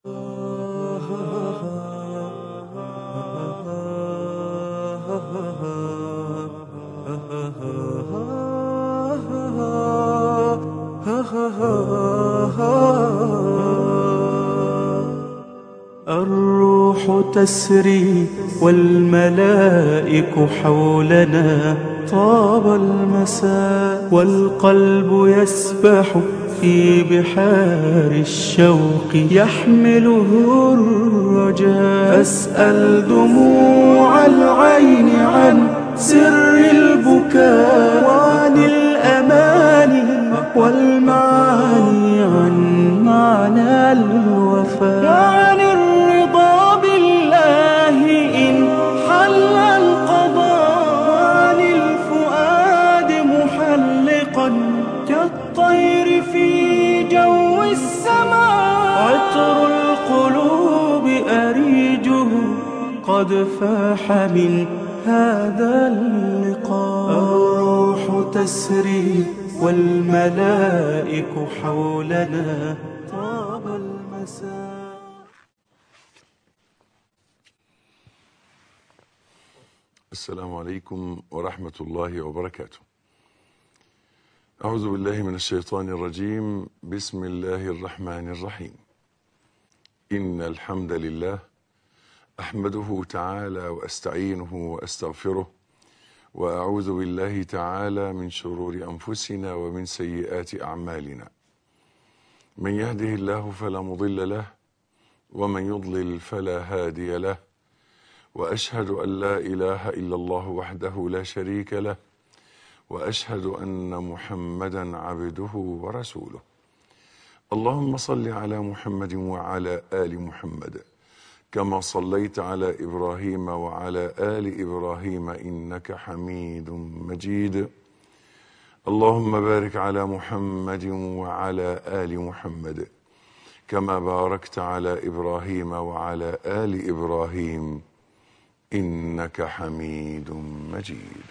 الروح تسري والملائك حولنا طاب المساء والقلب يسبح في بحار الشوق يحمله الرجاء أسأل دموع العين عن سر البكاء وعن الأماني والمعاني عن معنى الوفاء وعن الرضا بالله إن حل القضاء وعن الفؤاد محلقا كالطير في جو السماء عطر القلوب أريجه قد فاح من هذا اللقاء الروح تسري والملائك حولنا طاب المساء السلام عليكم ورحمة الله وبركاته. أعوذ بالله من الشيطان الرجيم، بسم الله الرحمن الرحيم. إن الحمد لله أحمده تعالى وأستعينه وأستغفره وأعوذ بالله تعالى من شرور أنفسنا ومن سيئات أعمالنا. من يهده الله فلا مضل له ومن يضلل فلا هادي له. واشهد ان لا اله الا الله وحده لا شريك له واشهد ان محمدا عبده ورسوله اللهم صل على محمد وعلى ال محمد كما صليت على ابراهيم وعلى ال ابراهيم انك حميد مجيد اللهم بارك على محمد وعلى ال محمد كما باركت على ابراهيم وعلى ال ابراهيم انك حميد مجيد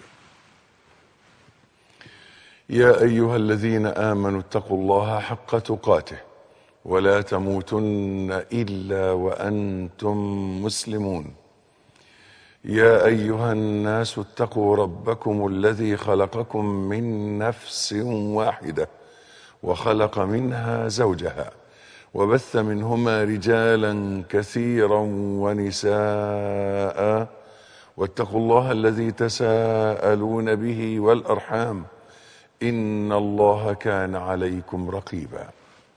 يا ايها الذين امنوا اتقوا الله حق تقاته ولا تموتن الا وانتم مسلمون يا ايها الناس اتقوا ربكم الذي خلقكم من نفس واحده وخلق منها زوجها وبث منهما رجالا كثيرا ونساء واتقوا الله الذي تساءلون به والارحام ان الله كان عليكم رقيبا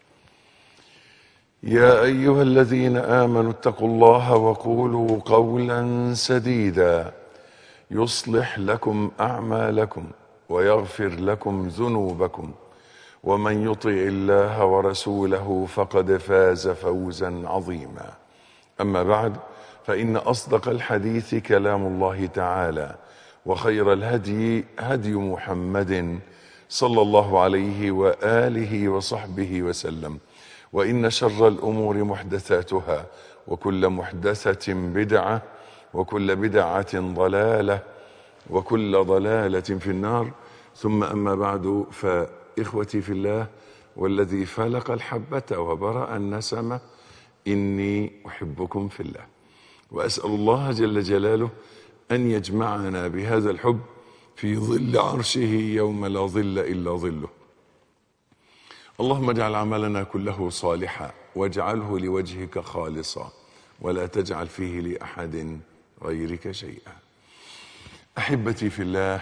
يا ايها الذين امنوا اتقوا الله وقولوا قولا سديدا يصلح لكم اعمالكم ويغفر لكم ذنوبكم ومن يطع الله ورسوله فقد فاز فوزا عظيما اما بعد فان اصدق الحديث كلام الله تعالى وخير الهدي هدي محمد صلى الله عليه واله وصحبه وسلم وان شر الامور محدثاتها وكل محدثه بدعه وكل بدعه ضلاله وكل ضلاله في النار ثم اما بعد ف إخوتي في الله والذي فلق الحبة وبرأ النسمة إني أحبكم في الله وأسأل الله جل جلاله أن يجمعنا بهذا الحب في ظل عرشه يوم لا ظل إلا ظله اللهم اجعل عملنا كله صالحا واجعله لوجهك خالصا ولا تجعل فيه لأحد غيرك شيئا أحبتي في الله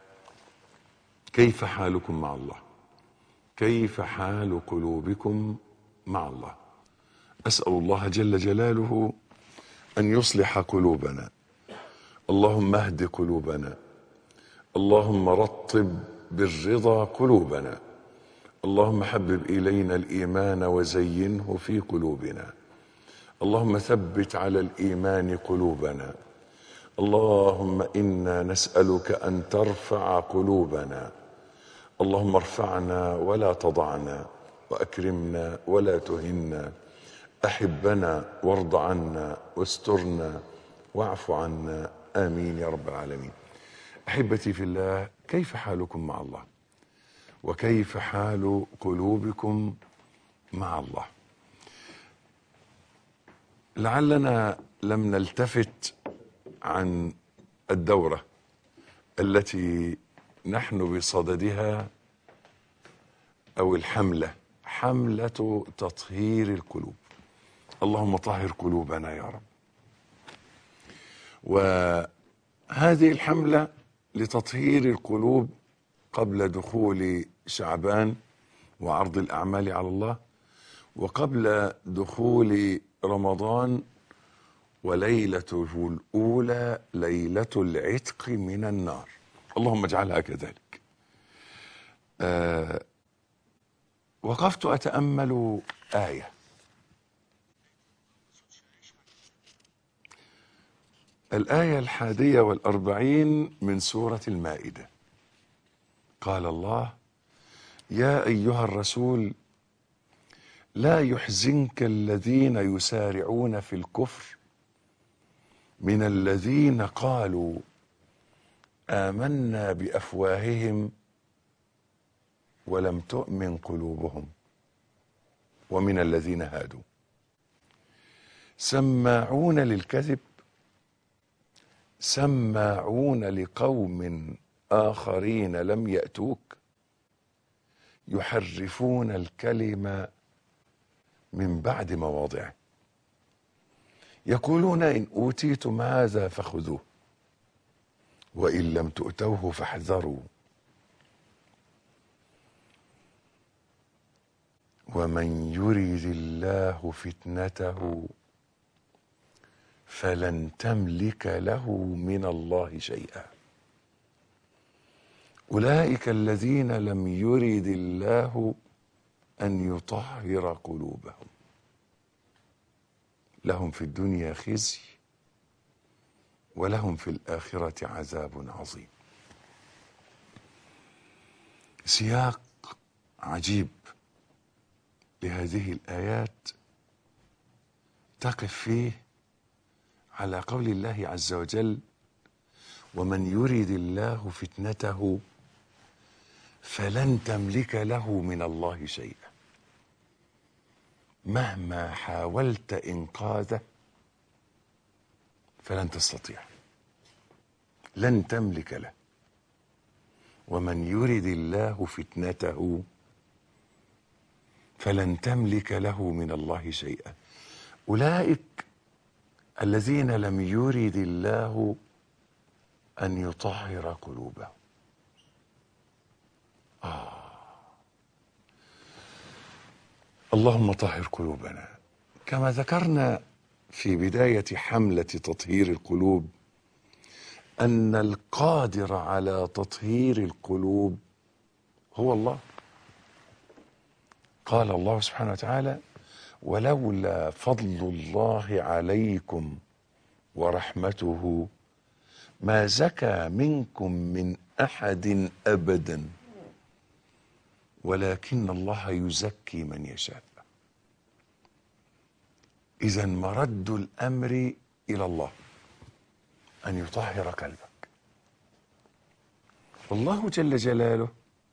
كيف حالكم مع الله كيف حال قلوبكم مع الله اسال الله جل جلاله ان يصلح قلوبنا اللهم اهد قلوبنا اللهم رطب بالرضا قلوبنا اللهم حبب الينا الايمان وزينه في قلوبنا اللهم ثبت على الايمان قلوبنا اللهم انا نسالك ان ترفع قلوبنا اللهم ارفعنا ولا تضعنا واكرمنا ولا تهنا احبنا وارض عنا واسترنا واعف عنا امين يا رب العالمين احبتي في الله كيف حالكم مع الله وكيف حال قلوبكم مع الله لعلنا لم نلتفت عن الدورة التي نحن بصددها أو الحملة حملة تطهير القلوب اللهم طهر قلوبنا يا رب وهذه الحملة لتطهير القلوب قبل دخول شعبان وعرض الأعمال على الله وقبل دخول رمضان وليلته الأولى ليلة العتق من النار اللهم اجعلها كذلك آه وقفت أتأمل آية الآية الحادية والأربعين من سورة المائدة قال الله يا أيها الرسول لا يحزنك الذين يسارعون في الكفر من الذين قالوا آمنا بأفواههم ولم تؤمن قلوبهم ومن الذين هادوا سماعون للكذب سماعون لقوم آخرين لم يأتوك يحرفون الكلم من بعد مواضعه يقولون إن أوتيتم هذا فخذوه وإن لم تؤتوه فاحذروا ومن يرد الله فتنته فلن تملك له من الله شيئا اولئك الذين لم يرد الله ان يطهر قلوبهم لهم في الدنيا خزي ولهم في الاخره عذاب عظيم سياق عجيب لهذه الايات تقف فيه على قول الله عز وجل ومن يرد الله فتنته فلن تملك له من الله شيئا مهما حاولت انقاذه فلن تستطيع لن تملك له ومن يرد الله فتنته فلن تملك له من الله شيئا اولئك الذين لم يرد الله ان يطهر قلوبهم آه. اللهم طهر قلوبنا كما ذكرنا في بدايه حمله تطهير القلوب ان القادر على تطهير القلوب هو الله قال الله سبحانه وتعالى ولولا فضل الله عليكم ورحمته ما زكى منكم من احد ابدا ولكن الله يزكي من يشاء اذا مرد الامر الى الله ان يطهر قلبك والله جل جلاله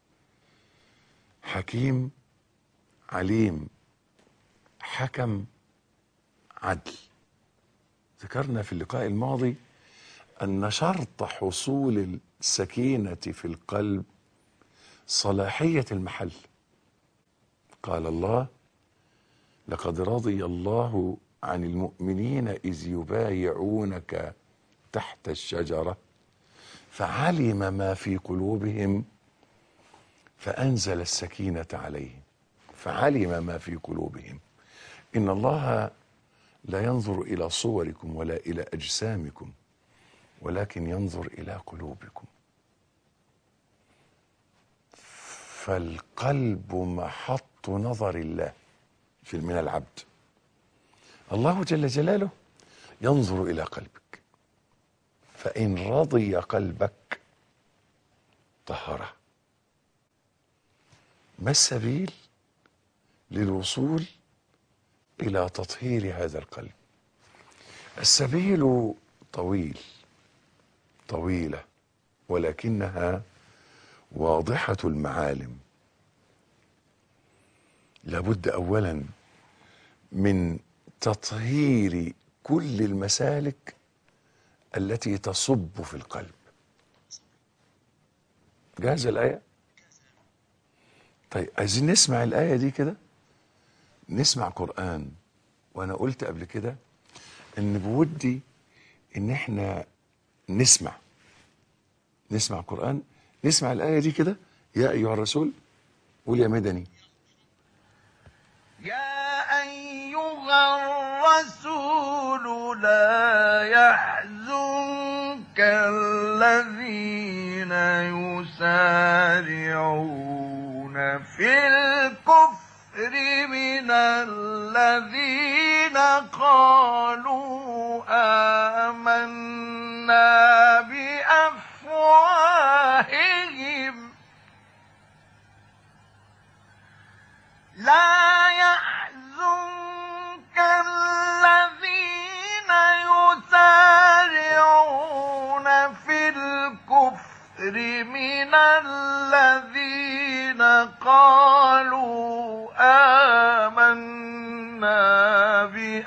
حكيم عليم حكم عدل ذكرنا في اللقاء الماضي ان شرط حصول السكينه في القلب صلاحيه المحل قال الله لقد رضي الله عن المؤمنين اذ يبايعونك تحت الشجره فعلم ما في قلوبهم فانزل السكينه عليهم فعلم ما في قلوبهم ان الله لا ينظر الى صوركم ولا الى اجسامكم ولكن ينظر الى قلوبكم فالقلب محط نظر الله في من العبد الله جل جلاله ينظر الى قلبك فان رضي قلبك طهره ما السبيل للوصول الى تطهير هذا القلب السبيل طويل طويله ولكنها واضحه المعالم لابد اولا من تطهير كل المسالك التي تصب في القلب جاهزة الآية طيب عايزين نسمع الآية دي كده نسمع قرآن وأنا قلت قبل كده إن بودي إن إحنا نسمع نسمع قرآن نسمع الآية دي كده يا أيها الرسول قول يا مدني يا أيها الرسول لا يحزنك الذين يسارعون في الكفر من الذين قالوا آمنا بأفواههم لا يحزنك الذين يسارعون في الكفر من الذين قالوا آمنا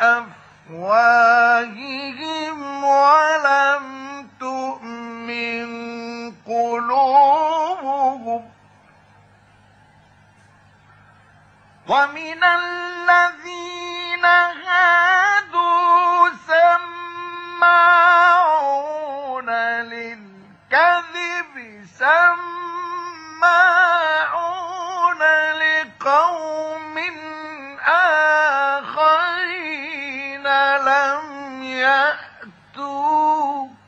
بأفواههم ولم تؤمن قلوبهم ومن الذين هادوا سماعون للكذب سماعون لقوم آخرين لم يأتوك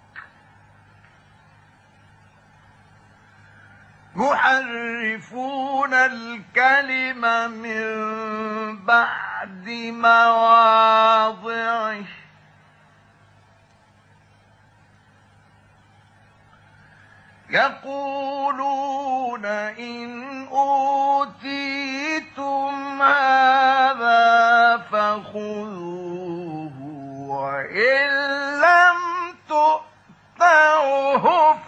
يحرفون الكلم من بعد مواضعه يقولون إن أوتيتم هذا فخذوه وإن لم تؤتوه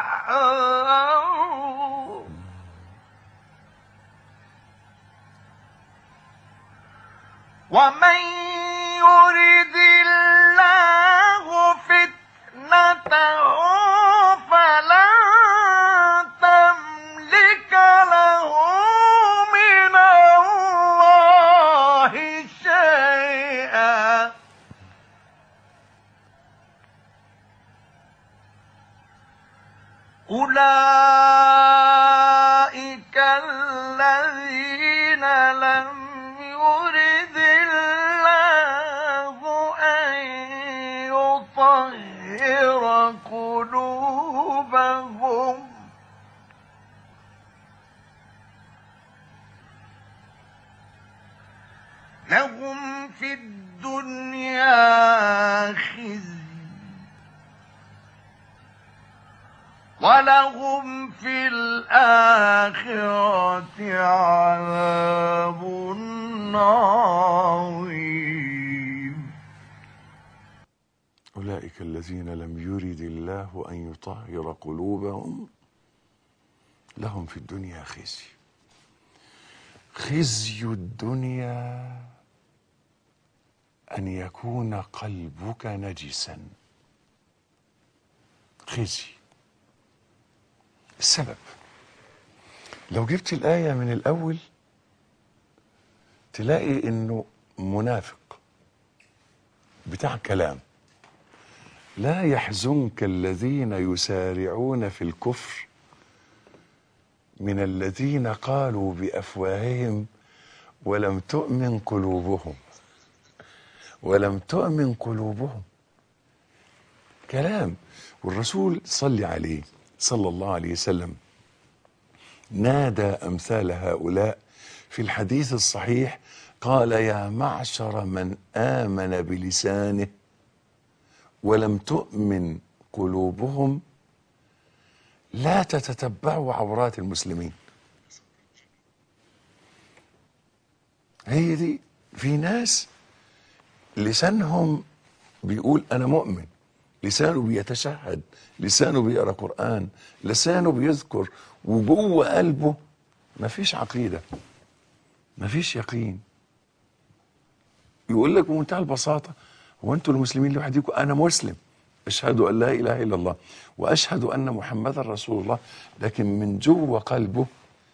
فاحذروا ومن يرد الله فتنته فلن تملك له من الله شيئا أولئك الذين لم يرد الله أن يطهر قلوبهم لهم في الدنيا خزي ولهم في الآخرة عذاب عظيم أولئك الذين لم يرد الله أن يطهر قلوبهم لهم في الدنيا خزي خزي الدنيا أن يكون قلبك نجسا خزي السبب لو جبت الآية من الأول تلاقي إنه منافق بتاع كلام لا يحزنك الذين يسارعون في الكفر من الذين قالوا بافواههم ولم تؤمن قلوبهم ولم تؤمن قلوبهم كلام والرسول صلي عليه صلى الله عليه وسلم نادى امثال هؤلاء في الحديث الصحيح قال يا معشر من امن بلسانه ولم تؤمن قلوبهم لا تتتبعوا عورات المسلمين هي دي في ناس لسانهم بيقول انا مؤمن لسانه بيتشهد لسانه بيقرا قران لسانه بيذكر وجوه قلبه مفيش عقيده مفيش يقين يقول لك بمنتهى البساطه هو انتوا المسلمين لوحدكم انا مسلم اشهد ان لا اله الا الله واشهد ان محمدا رسول الله لكن من جوه قلبه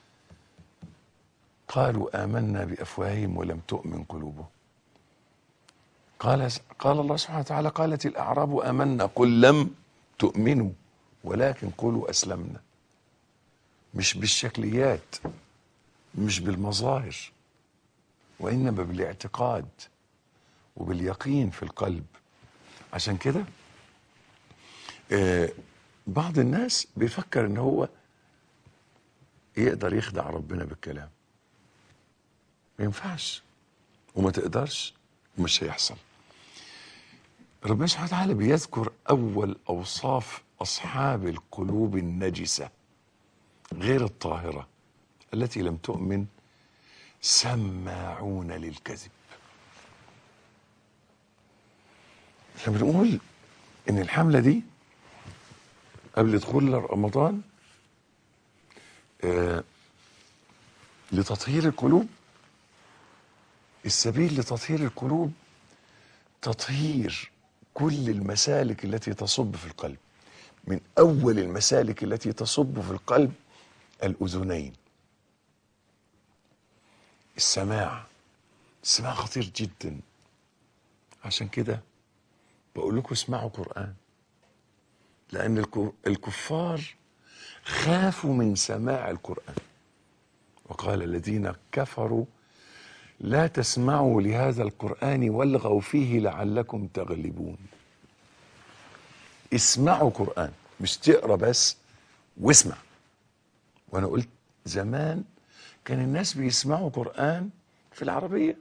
قالوا امنا بافواههم ولم تؤمن قلوبهم قال قال الله سبحانه وتعالى قالت الاعراب امنا قل لم تؤمنوا ولكن قولوا اسلمنا مش بالشكليات مش بالمظاهر وانما بالاعتقاد وباليقين في القلب عشان كده آه بعض الناس بيفكر ان هو يقدر يخدع ربنا بالكلام ما ينفعش وما تقدرش ومش هيحصل ربنا سبحانه وتعالى بيذكر اول اوصاف اصحاب القلوب النجسه غير الطاهره التي لم تؤمن سماعون للكذب احنا بنقول ان الحمله دي قبل دخول رمضان آه لتطهير القلوب السبيل لتطهير القلوب تطهير كل المسالك التي تصب في القلب من اول المسالك التي تصب في القلب الاذنين السماع السماع خطير جدا عشان كده بقول لكم اسمعوا قرآن لأن الك- الكفار خافوا من سماع القرآن وقال الذين كفروا لا تسمعوا لهذا القرآن والغوا فيه لعلكم تغلبون اسمعوا قرآن مش تقرا بس واسمع وانا قلت زمان كان الناس بيسمعوا قرآن في العربية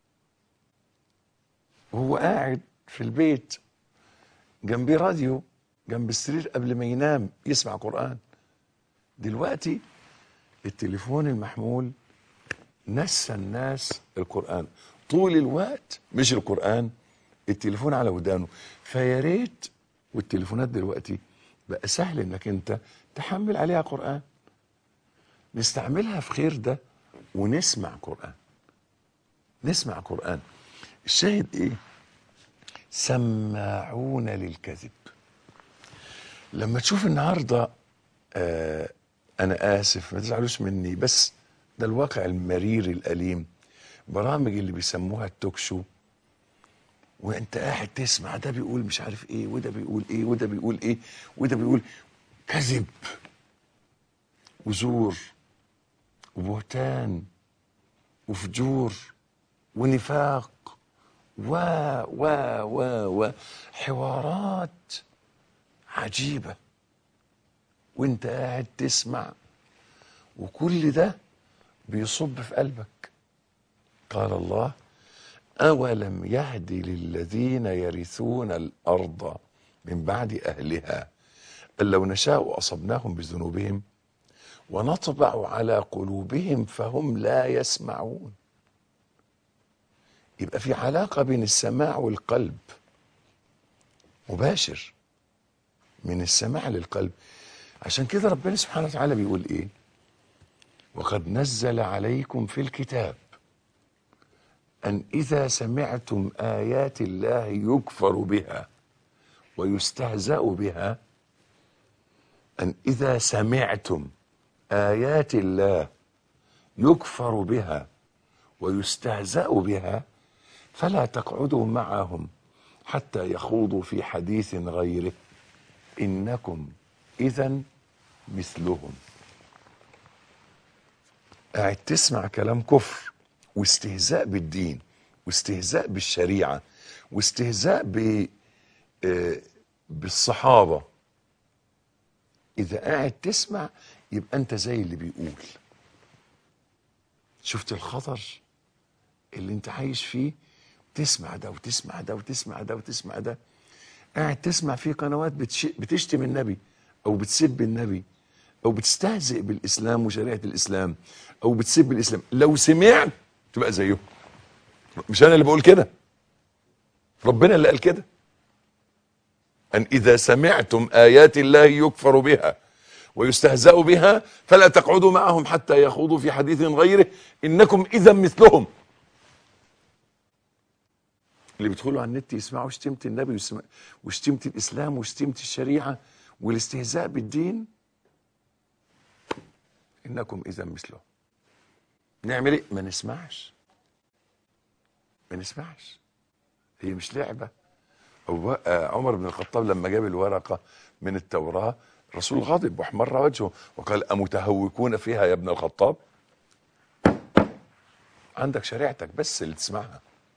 وهو قاعد في البيت جنبيه راديو جنب السرير قبل ما ينام يسمع قرآن دلوقتي التليفون المحمول نسى الناس القرآن طول الوقت مش القرآن التليفون على ودانه فيا ريت والتليفونات دلوقتي بقى سهل انك انت تحمل عليها قرآن نستعملها في خير ده ونسمع قرآن نسمع قرآن الشاهد ايه سماعون للكذب لما تشوف النهارده آه انا اسف ما تزعلوش مني بس ده الواقع المرير الاليم برامج اللي بيسموها التوك شو وانت قاعد تسمع ده بيقول مش عارف ايه وده بيقول ايه وده بيقول ايه وده بيقول كذب وزور وبهتان وفجور ونفاق و و و و حوارات عجيبة وانت قاعد تسمع وكل ده بيصب في قلبك قال الله أولم يهد للذين يرثون الأرض من بعد أهلها أن لو نشاء أصبناهم بذنوبهم ونطبع على قلوبهم فهم لا يسمعون يبقى في علاقة بين السماع والقلب مباشر من السماع للقلب عشان كده ربنا سبحانه وتعالى بيقول ايه وقد نزل عليكم في الكتاب أن إذا سمعتم آيات الله يكفر بها ويستهزأ بها أن إذا سمعتم آيات الله يكفر بها ويستهزأ بها فلا تقعدوا معهم حتى يخوضوا في حديث غيره إنكم إذا مثلهم قاعد تسمع كلام كفر واستهزاء بالدين واستهزاء بالشريعة واستهزاء ب آه، بالصحابة إذا قاعد تسمع يبقى أنت زي اللي بيقول شفت الخطر اللي أنت عايش فيه تسمع ده وتسمع ده وتسمع ده وتسمع ده قاعد تسمع في قنوات بتش... بتشتم النبي أو بتسب النبي أو بتستهزئ بالإسلام وشريعة الإسلام أو بتسب الإسلام لو سمعت تبقى زيهم مش أنا اللي بقول كده ربنا اللي قال كده أن إذا سمعتم آيات الله يكفر بها ويستهزأ بها فلا تقعدوا معهم حتى يخوضوا في حديث غيره إنكم إذا مثلهم اللي بيدخلوا على النت يسمعوا شتيمة النبي ويسمع- وشتيمة الإسلام وشتيمة الشريعة والاستهزاء بالدين إنكم إذا مثله نعمل إيه؟ ما نسمعش ما نسمعش هي مش لعبة هو آه، عمر بن الخطاب لما جاب الورقة من التوراة الرسول غضب واحمر وجهه وقال أمتهوكون فيها يا ابن الخطاب عندك شريعتك بس اللي تسمعها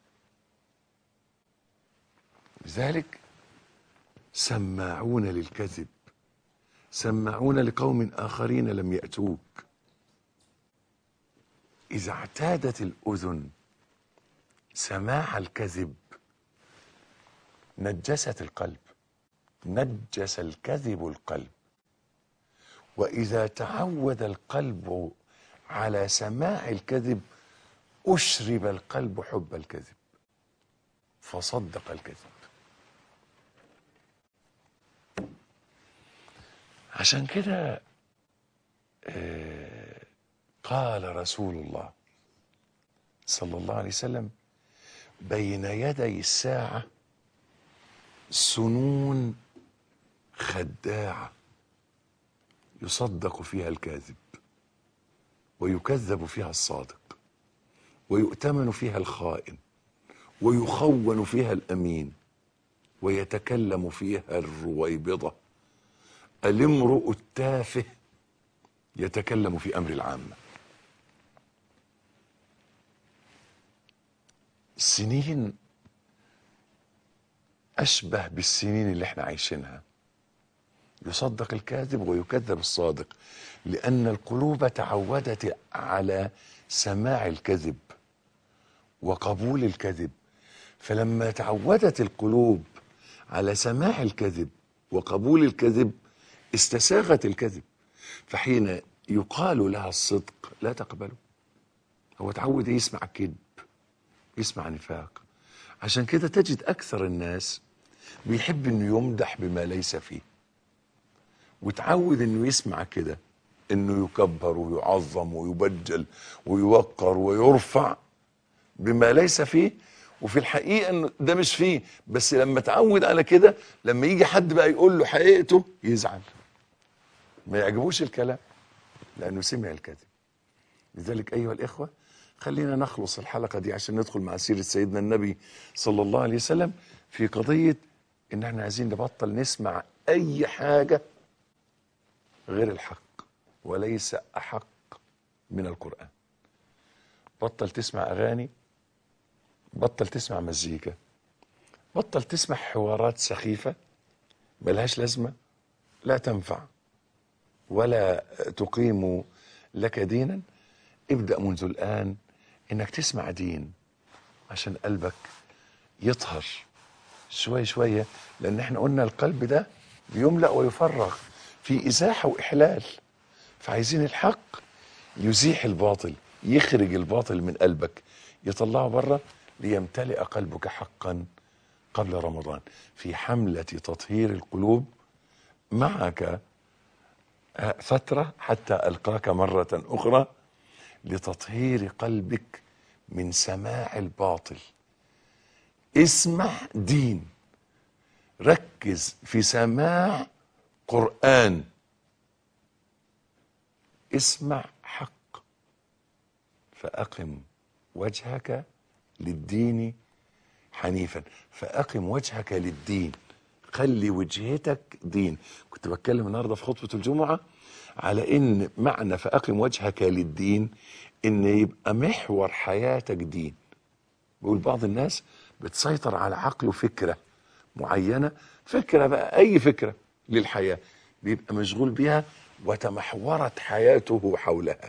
لذلك سماعون للكذب سماعون لقوم آخرين لم يأتوك إذا اعتادت الأذن سماع الكذب نجست القلب نجس الكذب القلب وإذا تعود القلب على سماع الكذب أشرب القلب حب الكذب فصدق الكذب عشان كده آه، قال رسول الله صلى الله عليه وسلم بين يدي الساعة سنون خداعة يصدق فيها الكاذب ويكذب فيها الصادق ويؤتمن فيها الخائن ويخون فيها الامين ويتكلم فيها الرويبضه الامرؤ التافه يتكلم في امر العامه السنين اشبه بالسنين اللي احنا عايشينها يصدق الكاذب ويكذب الصادق لان القلوب تعودت على سماع الكذب وقبول الكذب فلما تعودت القلوب على سماع الكذب وقبول الكذب استساغت الكذب فحين يقال لها الصدق لا تقبله هو تعود يسمع كذب يسمع نفاق عشان كده تجد اكثر الناس بيحب انه يمدح بما ليس فيه وتعود انه يسمع كده انه يكبر ويعظم ويبجل ويوقر ويرفع بما ليس فيه وفي الحقيقه انه ده مش فيه بس لما تعود على كده لما يجي حد بقى يقول له حقيقته يزعل ما يعجبوش الكلام لانه سمع الكذب لذلك ايها الاخوه خلينا نخلص الحلقه دي عشان ندخل مع سيره سيدنا النبي صلى الله عليه وسلم في قضيه ان احنا عايزين نبطل نسمع اي حاجه غير الحق وليس احق من القران بطل تسمع اغاني بطل تسمع مزيكا بطل تسمع حوارات سخيفه ملهاش لازمه لا تنفع ولا تقيم لك دينا ابدا منذ الان انك تسمع دين عشان قلبك يطهر شويه شويه لان احنا قلنا القلب ده بيملا ويفرغ في ازاحه واحلال فعايزين الحق يزيح الباطل يخرج الباطل من قلبك يطلعه بره ليمتلئ قلبك حقا قبل رمضان في حمله تطهير القلوب معك فتره حتى القاك مره اخرى لتطهير قلبك من سماع الباطل اسمع دين ركز في سماع قرآن اسمع حق فأقم وجهك للدين حنيفا فأقم وجهك للدين خلي وجهتك دين كنت بتكلم النهاردة في خطبة الجمعة على ان معنى فأقم وجهك للدين ان يبقى محور حياتك دين بقول بعض الناس بتسيطر على عقله فكرة معينة فكرة بقى أي فكرة للحياة بيبقى مشغول بيها وتمحورت حياته حولها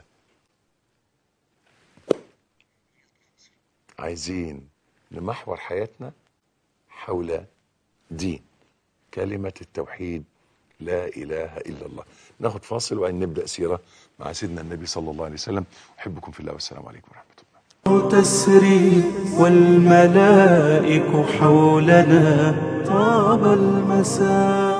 عايزين نمحور حياتنا حول دين كلمة التوحيد لا إله إلا الله ناخد فاصل وأن نبدأ سيرة مع سيدنا النبي صلى الله عليه وسلم أحبكم في الله والسلام عليكم ورحمة الله تسري والملائك حولنا طاب المساء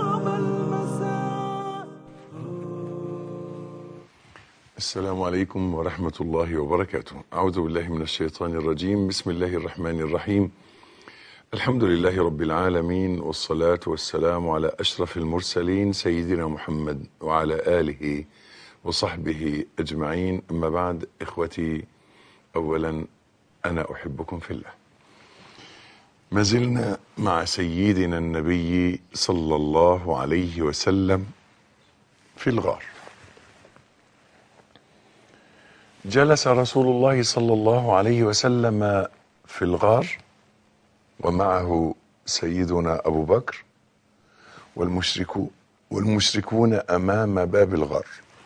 السلام عليكم ورحمة الله وبركاته أعوذ بالله من الشيطان الرجيم بسم الله الرحمن الرحيم الحمد لله رب العالمين والصلاة والسلام على أشرف المرسلين سيدنا محمد وعلى آله وصحبه أجمعين أما بعد إخوتي أولا أنا أحبكم في الله ما زلنا مع سيدنا النبي صلى الله عليه وسلم في الغار جلس رسول الله صلى الله عليه وسلم في الغار ومعه سيدنا ابو بكر والمشركون والمشركون امام باب الغار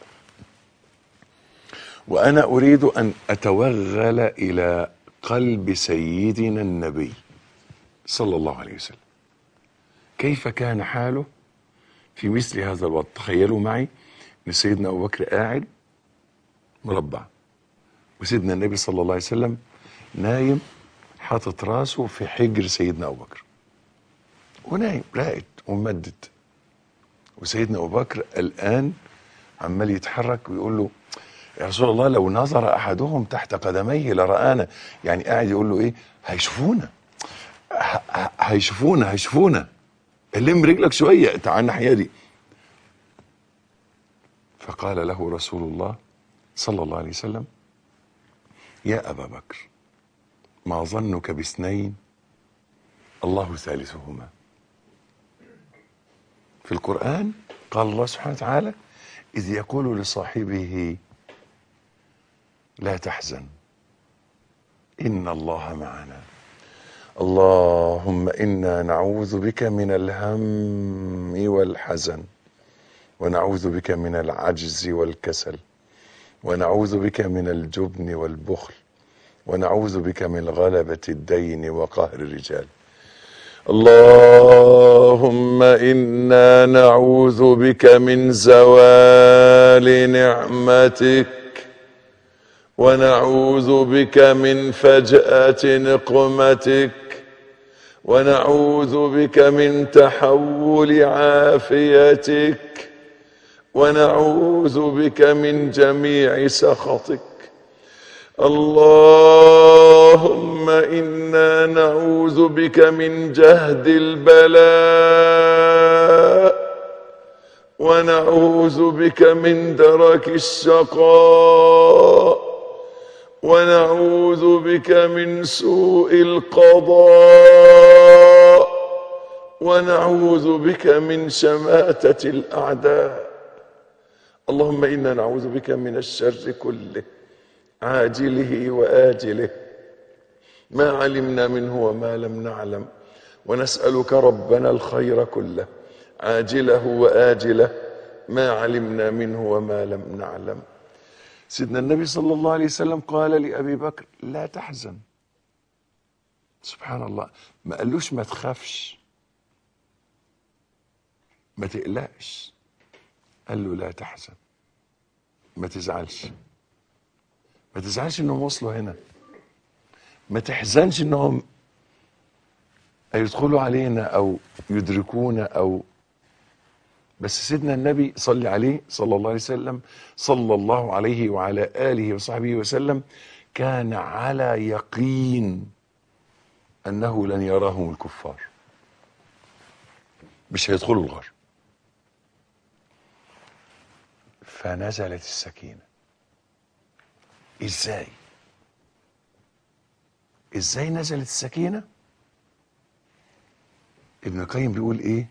وانا اريد ان اتوغل الى قلب سيدنا النبي صلى الله عليه وسلم كيف كان حاله في مثل هذا الوقت تخيلوا معي ان سيدنا ابو بكر قاعد مربع وسيدنا النبي صلى الله عليه وسلم نايم حاطط راسه في حجر سيدنا ابو بكر ونايم راقد وممدد وسيدنا ابو بكر الان عمال يتحرك ويقول له يا رسول الله لو نظر احدهم تحت قدميه لرآنا يعني قاعد يقول له ايه هيشوفونا ه- ه- هيشوفونا هيشوفونا لم رجلك شويه تعال الناحيه دي فقال له رسول الله صلى الله عليه وسلم يا ابا بكر ما ظنك باثنين الله ثالثهما في القرآن قال الله سبحانه وتعالى إذ يقول لصاحبه لا تحزن إن الله معنا اللهم إنا نعوذ بك من الهم والحزن ونعوذ بك من العجز والكسل ونعوذ بك من الجبن والبخل ونعوذ بك من غلبة الدين وقهر الرجال اللهم إنا نعوذ بك من زوال نعمتك ونعوذ بك من فجأة نقمتك ونعوذ بك من تحول عافيتك ونعوذ بك من جميع سخطك اللهم انا نعوذ بك من جهد البلاء ونعوذ بك من درك الشقاء ونعوذ بك من سوء القضاء ونعوذ بك من شماتة الأعداء اللهم إنا نعوذ بك من الشر كله عاجله وآجله ما علمنا منه وما لم نعلم ونسألك ربنا الخير كله عاجله وآجله ما علمنا منه وما لم نعلم سيدنا النبي صلى الله عليه وسلم قال لأبي بكر لا تحزن سبحان الله ما قالوش ما تخافش ما تقلقش قال له لا تحزن ما تزعلش ما تزعلش انهم وصلوا هنا ما تحزنش انهم هيدخلوا علينا او يدركونا او بس سيدنا النبي صلى عليه صلى الله عليه وسلم صلى الله عليه وعلى اله وصحبه وسلم كان على يقين انه لن يراهم الكفار مش هيدخلوا الغار فنزلت السكينه ازاي ازاي نزلت السكينه ابن القيم بيقول ايه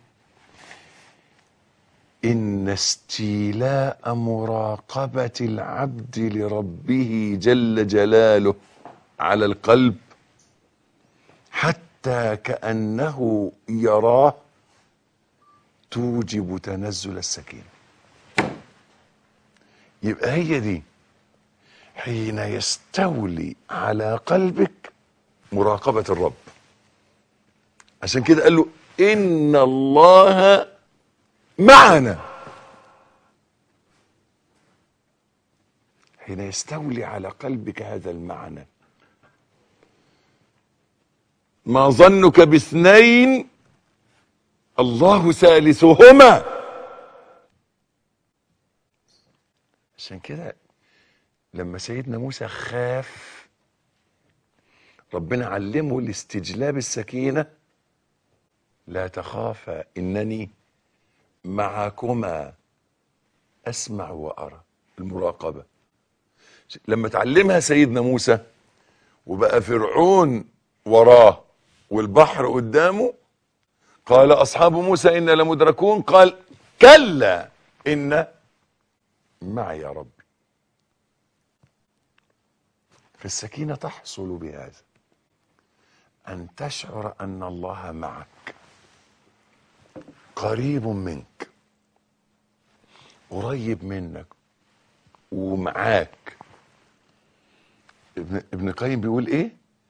ان استيلاء مراقبه العبد لربه جل جلاله على القلب حتى كانه يراه توجب تنزل السكينه يبقى هي دي حين يستولي على قلبك مراقبة الرب عشان كده قال له إن الله معنا حين يستولي على قلبك هذا المعنى ما ظنك باثنين الله ثالثهما عشان كده لما سيدنا موسى خاف ربنا علمه الاستجلاب السكينة لا تخافا انني معكما اسمع وارى المراقبه لما تعلمها سيدنا موسى وبقى فرعون وراه والبحر قدامه قال اصحاب موسى انا لمدركون قال كلا ان معي يا ربي فالسكينه تحصل بهذا ان تشعر ان الله معك قريب منك قريب منك ومعاك ابن ابن قيم بيقول ايه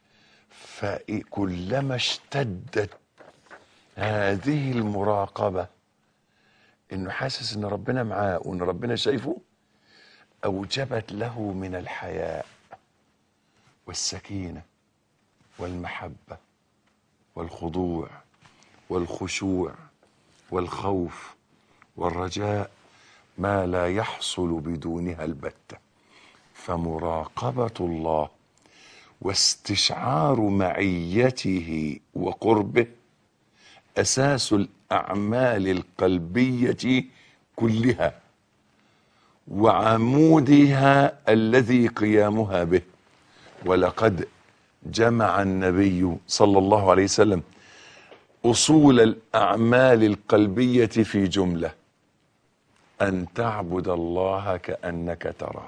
فكلما اشتدت هذه المراقبه انه حاسس ان ربنا معاه وان ربنا شايفه اوجبت له من الحياء والسكينه والمحبه والخضوع والخشوع والخوف والرجاء ما لا يحصل بدونها البته فمراقبه الله واستشعار معيته وقربه اساس الاعمال القلبيه كلها وعمودها الذي قيامها به ولقد جمع النبي صلى الله عليه وسلم اصول الاعمال القلبيه في جمله ان تعبد الله كانك تراه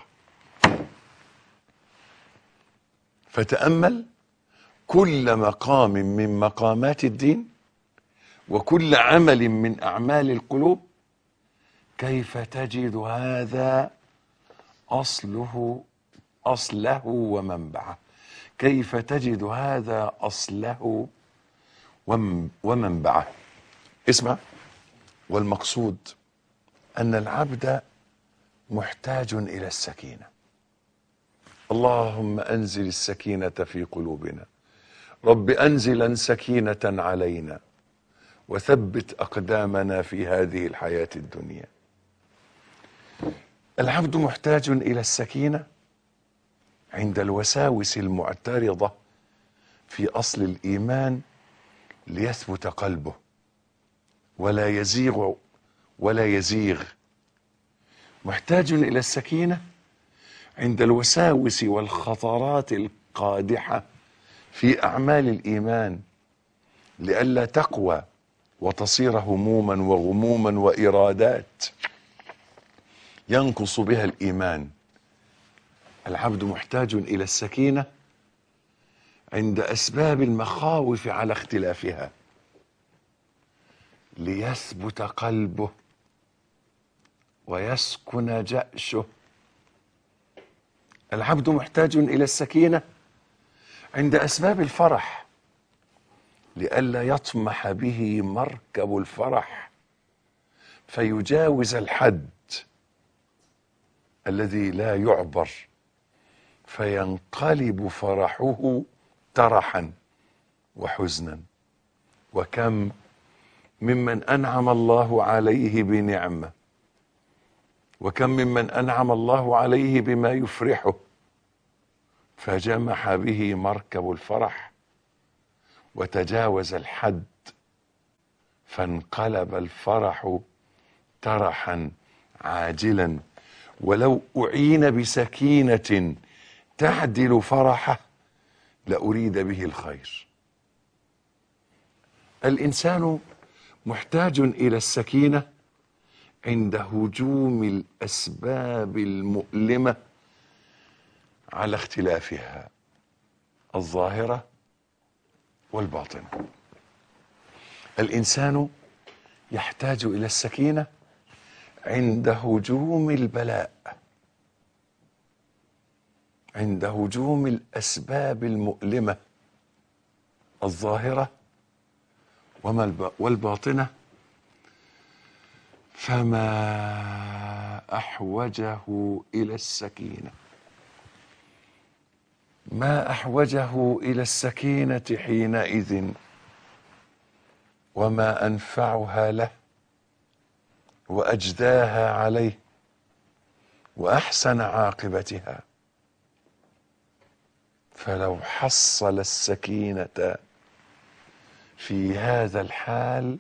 فتامل كل مقام من مقامات الدين وكل عمل من اعمال القلوب كيف تجد هذا اصله اصله ومنبعه كيف تجد هذا اصله وم- ومنبعه اسمع والمقصود ان العبد محتاج الى السكينه اللهم انزل السكينه في قلوبنا رب انزلا سكينه علينا وثبت اقدامنا في هذه الحياه الدنيا العبد محتاج الى السكينه عند الوساوس المعترضه في اصل الايمان ليثبت قلبه ولا يزيغ ولا يزيغ محتاج الى السكينه عند الوساوس والخطرات القادحه في اعمال الايمان لئلا تقوى وتصير هموما وغموما وارادات ينقص بها الايمان العبد محتاج الى السكينه عند اسباب المخاوف على اختلافها ليثبت قلبه ويسكن جأشه العبد محتاج الى السكينه عند اسباب الفرح لئلا يطمح به مركب الفرح فيجاوز الحد الذي لا يعبر فينقلب فرحه ترحا وحزنا وكم ممن انعم الله عليه بنعمه وكم ممن انعم الله عليه بما يفرحه فجمح به مركب الفرح وتجاوز الحد فانقلب الفرح ترحا عاجلا ولو اعين بسكينه تعدل فرحه لاريد به الخير الانسان محتاج الى السكينه عند هجوم الاسباب المؤلمه على اختلافها الظاهره والباطنه الانسان يحتاج الى السكينه عند هجوم البلاء عند هجوم الاسباب المؤلمه الظاهره وما الب- والباطنه فما احوجه الى السكينه ما احوجه الى السكينه حينئذ وما انفعها له واجداها عليه واحسن عاقبتها فلو حصل السكينه في هذا الحال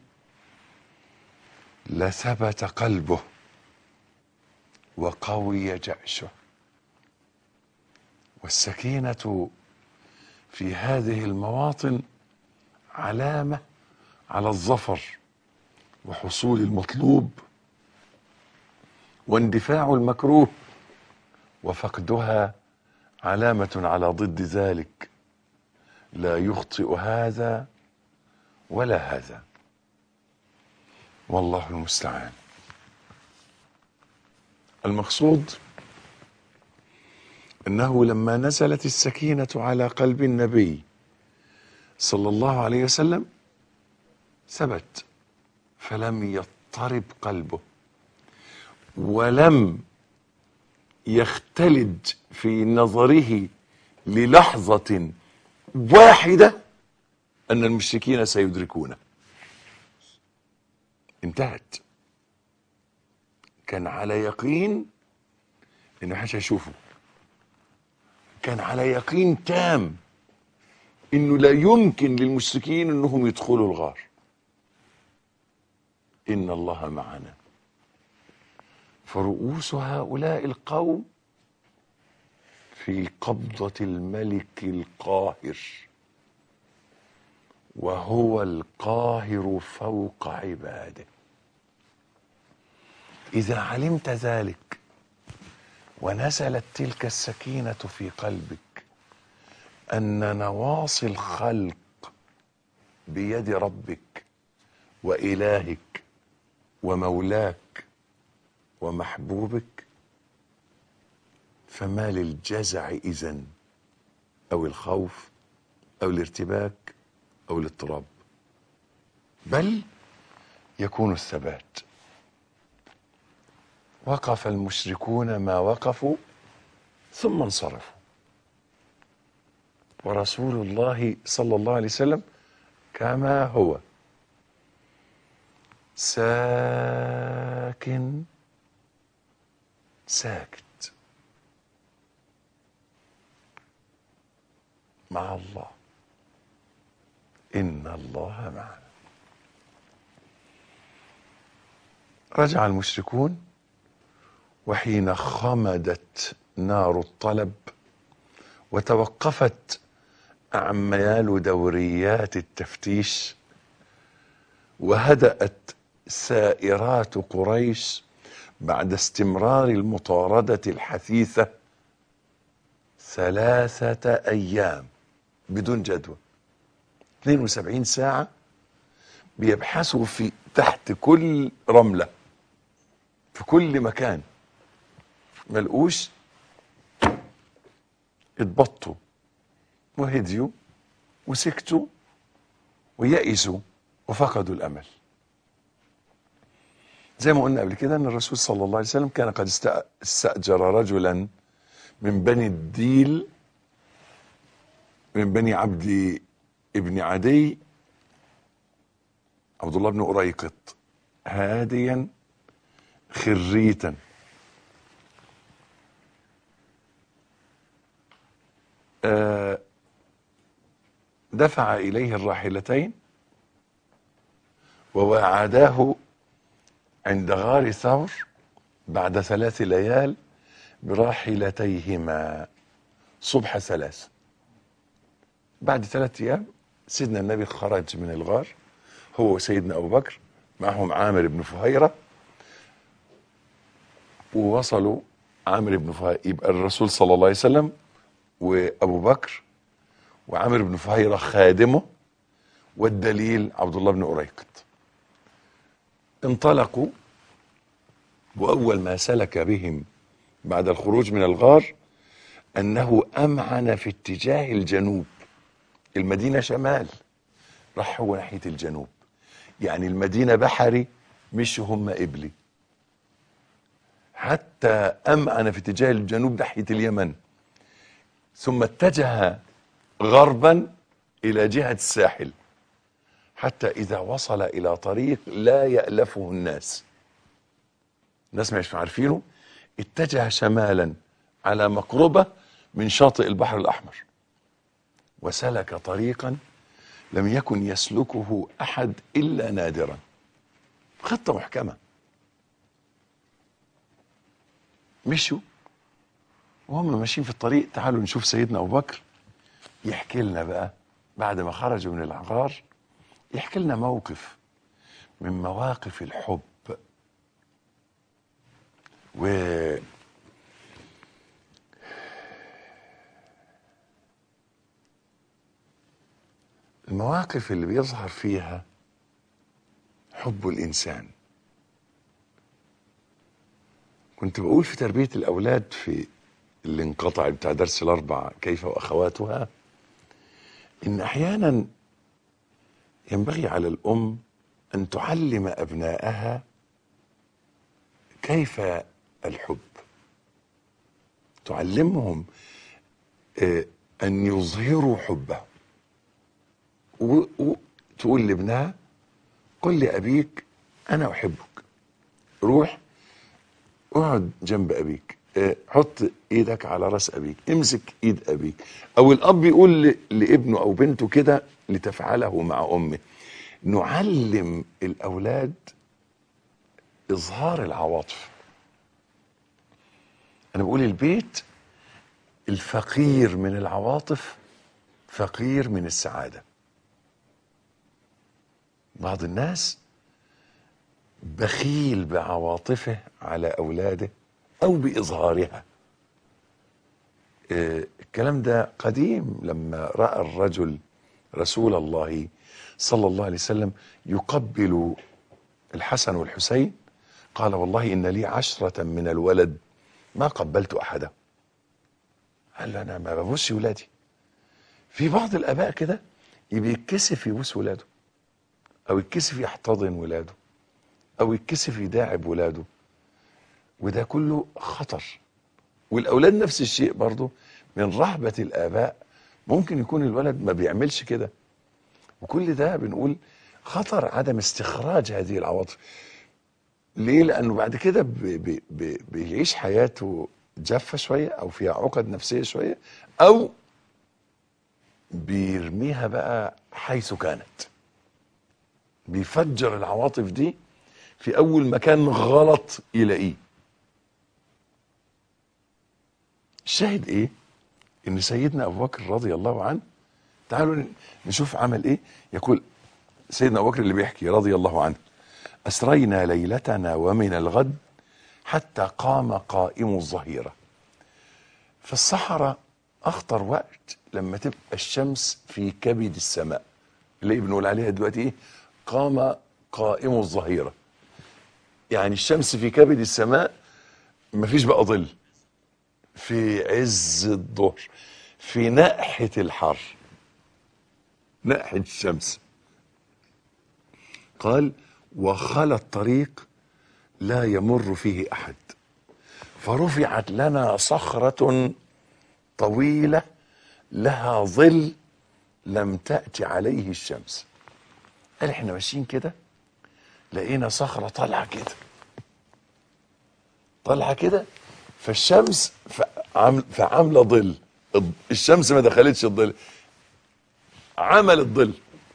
لثبت قلبه وقوي جأشه والسكينة في هذه المواطن علامة على الظفر وحصول المطلوب واندفاع المكروه وفقدها علامة على ضد ذلك لا يخطئ هذا ولا هذا والله المستعان المقصود انه لما نزلت السكينه على قلب النبي صلى الله عليه وسلم ثبت فلم يضطرب قلبه ولم يختلج في نظره للحظه واحده ان المشركين سيدركونه انتهت كان على يقين انه محدش هيشوفه كان على يقين تام انه لا يمكن للمشركين انهم يدخلوا الغار ان الله معنا فرؤوس هؤلاء القوم في قبضه الملك القاهر وهو القاهر فوق عباده اذا علمت ذلك ونزلت تلك السكينه في قلبك ان نواصي الخلق بيد ربك والهك ومولاك ومحبوبك فما للجزع اذن او الخوف او الارتباك او الاضطراب بل يكون الثبات وقف المشركون ما وقفوا ثم انصرفوا ورسول الله صلى الله عليه وسلم كما هو ساكن ساكت مع الله ان الله معنا رجع المشركون وحين خمدت نار الطلب وتوقفت اعمال دوريات التفتيش وهدات سائرات قريش بعد استمرار المطارده الحثيثه ثلاثه ايام بدون جدوى 72 ساعه بيبحثوا في تحت كل رمله في كل مكان ملقوش اتبطوا وهديوا وسكتوا ويئسوا وفقدوا الامل زي ما قلنا قبل كده ان الرسول صلى الله عليه وسلم كان قد است- استاجر رجلا من بني الديل من بني عبد ابن عدي عبد الله بن أريقط هاديا خريتا آه، دفع إليه الراحلتين ووعداه عند غار ثور بعد ثلاث ليال براحلتيهما صبح ثلاث بعد ثلاثة أيام سيدنا النبي خرج من الغار هو وسيدنا أبو بكر معهم عامر بن فهيرة ووصلوا عامر بن فهيرة يبقى الرسول صلى الله عليه وسلم وأبو بكر وعامر بن فهيرة خادمه والدليل عبد الله بن أريقط انطلقوا وأول ما سلك بهم بعد الخروج من الغار أنه أمعن في اتجاه الجنوب المدينة شمال راح هو ناحية الجنوب يعني المدينة بحري مش هم قبلي حتى أمعن في اتجاه الجنوب ناحية اليمن ثم اتجه غربا إلى جهة الساحل حتى إذا وصل إلى طريق لا يألفه الناس الناس مش عارفينه اتجه شمالا على مقربة من شاطئ البحر الأحمر وسلك طريقا لم يكن يسلكه احد الا نادرا خطه محكمه مشوا وهم ماشيين في الطريق تعالوا نشوف سيدنا ابو بكر يحكي لنا بقى بعد ما خرجوا من العقار يحكي لنا موقف من مواقف الحب و المواقف اللي بيظهر فيها حب الانسان كنت بقول في تربيه الاولاد في اللي انقطع بتاع درس الاربع كيف واخواتها ان احيانا ينبغي على الام ان تعلم ابنائها كيف الحب تعلمهم آه، ان يظهروا حبه وتقول لابنها قل لابيك انا احبك روح اقعد جنب ابيك آه، حط ايدك على راس ابيك امسك ايد ابيك او الاب يقول ل- لابنه او بنته كده لتفعله مع امه نعلم الاولاد اظهار العواطف انا بقول البيت الفقير من العواطف فقير من السعاده بعض الناس بخيل بعواطفه على اولاده او باظهارها آه، الكلام ده قديم لما راى الرجل رسول الله صلى الله عليه وسلم يقبل الحسن والحسين قال والله ان لي عشره من الولد ما قبلت احدا قال له انا ما ببوسش ولادي في بعض الاباء كده يبقى يتكسف يبوس ولاده او يتكسف يحتضن ولاده او يتكسف يداعب ولاده وده كله خطر والاولاد نفس الشيء برضه من رهبه الاباء ممكن يكون الولد ما بيعملش كده وكل ده بنقول خطر عدم استخراج هذه العواطف ليه لانه بعد كده بي بي بي بيعيش حياته جافه شويه او فيها عقد نفسيه شويه او بيرميها بقى حيث كانت بيفجر العواطف دي في اول مكان غلط يلاقيه الشاهد ايه ان سيدنا ابو بكر رضي الله عنه تعالوا نشوف عمل ايه يقول سيدنا ابو بكر اللي بيحكي رضي الله عنه اسرينا ليلتنا ومن الغد حتى قام قائم الظهيره في الصحراء اخطر وقت لما تبقى الشمس في كبد السماء اللي بنقول عليها دلوقتي ايه قام قائم الظهيره يعني الشمس في كبد السماء مفيش بقى ظل في عز الظهر في ناحيه الحر ناحيه الشمس قال وخلى الطريق لا يمر فيه احد فرفعت لنا صخره طويله لها ظل لم تأتي عليه الشمس قال احنا ماشيين كده لقينا صخرة طالعة كده طالعة كده فالشمس فعامل فعاملة ظل الض- الشمس ما دخلتش الظل عملت ظل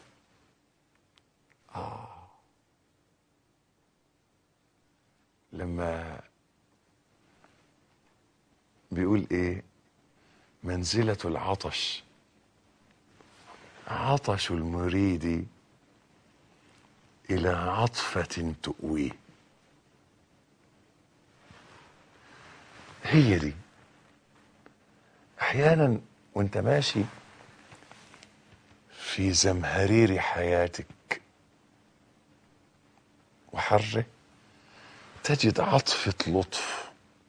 آه. لما بيقول ايه منزلة العطش عطش المريد إلى عطفة تؤويه هي دي أحيانا وأنت ماشي في زمهرير حياتك وحره تجد عطفة لطف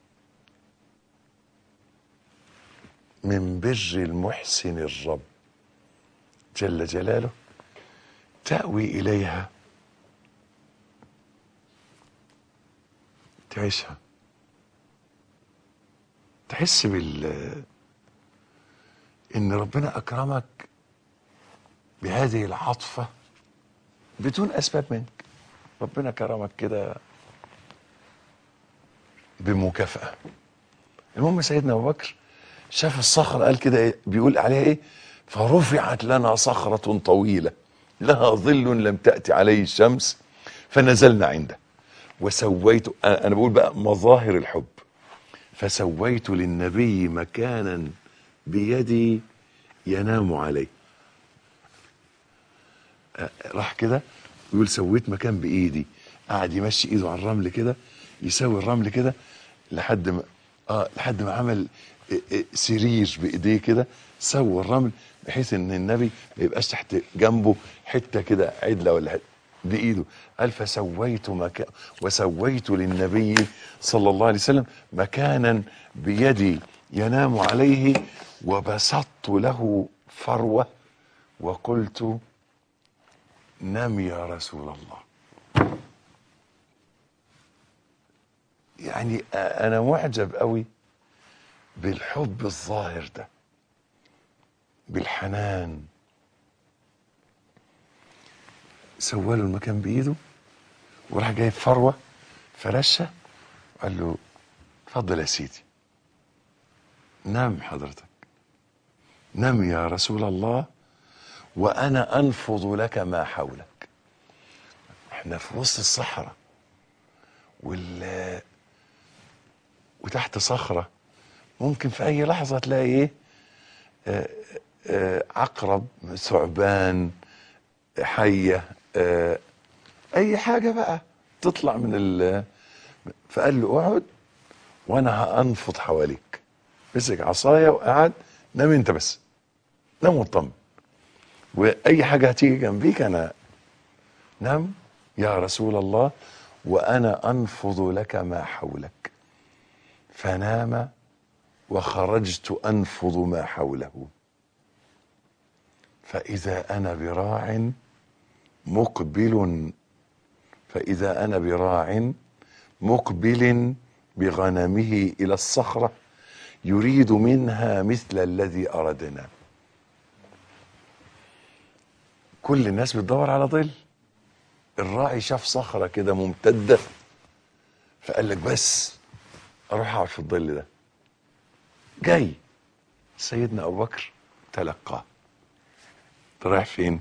من بر المحسن الرب جل جلاله تأوي إليها تعيشها تحس بال إن ربنا أكرمك بهذه العطفة بدون أسباب منك ربنا كرمك كده بمكافأة المهم سيدنا أبو بكر شاف الصخرة قال كده إيه بيقول عليها إيه فرفعت لنا صخرة طويلة لها ظل لم تأتي عليه الشمس فنزلنا عنده وسويت أنا أنا بقول بقى مظاهر الحب فسويت للنبي مكانا بيدي ينام عليه أه، راح كده يقول سويت مكان بايدي قعد يمشي ايده على الرمل كده يسوي الرمل كده لحد ما اه لحد ما عمل آه، آه، سرير بايديه كده سوى الرمل بحيث ان النبي ما يبقاش تحت جنبه حته كده عدله ولا حته بايده قال فسويت مكان وسويت للنبي صلى الله عليه وسلم مكانا بيدي ينام عليه وبسطت له فروه وقلت نم يا رسول الله يعني انا معجب قوي بالحب الظاهر ده بالحنان سوى له المكان بايده وراح جايب فروه فرشه قال له اتفضل يا سيدي نام حضرتك نم يا رسول الله وانا انفض لك ما حولك احنا في وسط الصحراء وال وتحت صخره ممكن في اي لحظه تلاقي ايه آه، آه، عقرب ثعبان حيه آه، اي حاجه بقى تطلع من ال فقال له اقعد وانا هانفض حواليك مسك عصايه وقعد نام انت بس نام واطمن واي حاجه هتيجي جنبيك انا نام يا رسول الله وانا انفض لك ما حولك فنام وخرجت انفض ما حوله فاذا انا براع مقبل فاذا انا براع مقبل بغنمه الى الصخره يريد منها مثل الذي اردنا كل الناس بتدور على ظل الراعي شاف صخره كده ممتده فقال لك بس اروح اقعد في الظل ده جاي سيدنا ابو بكر تلقاه أنت رايح فين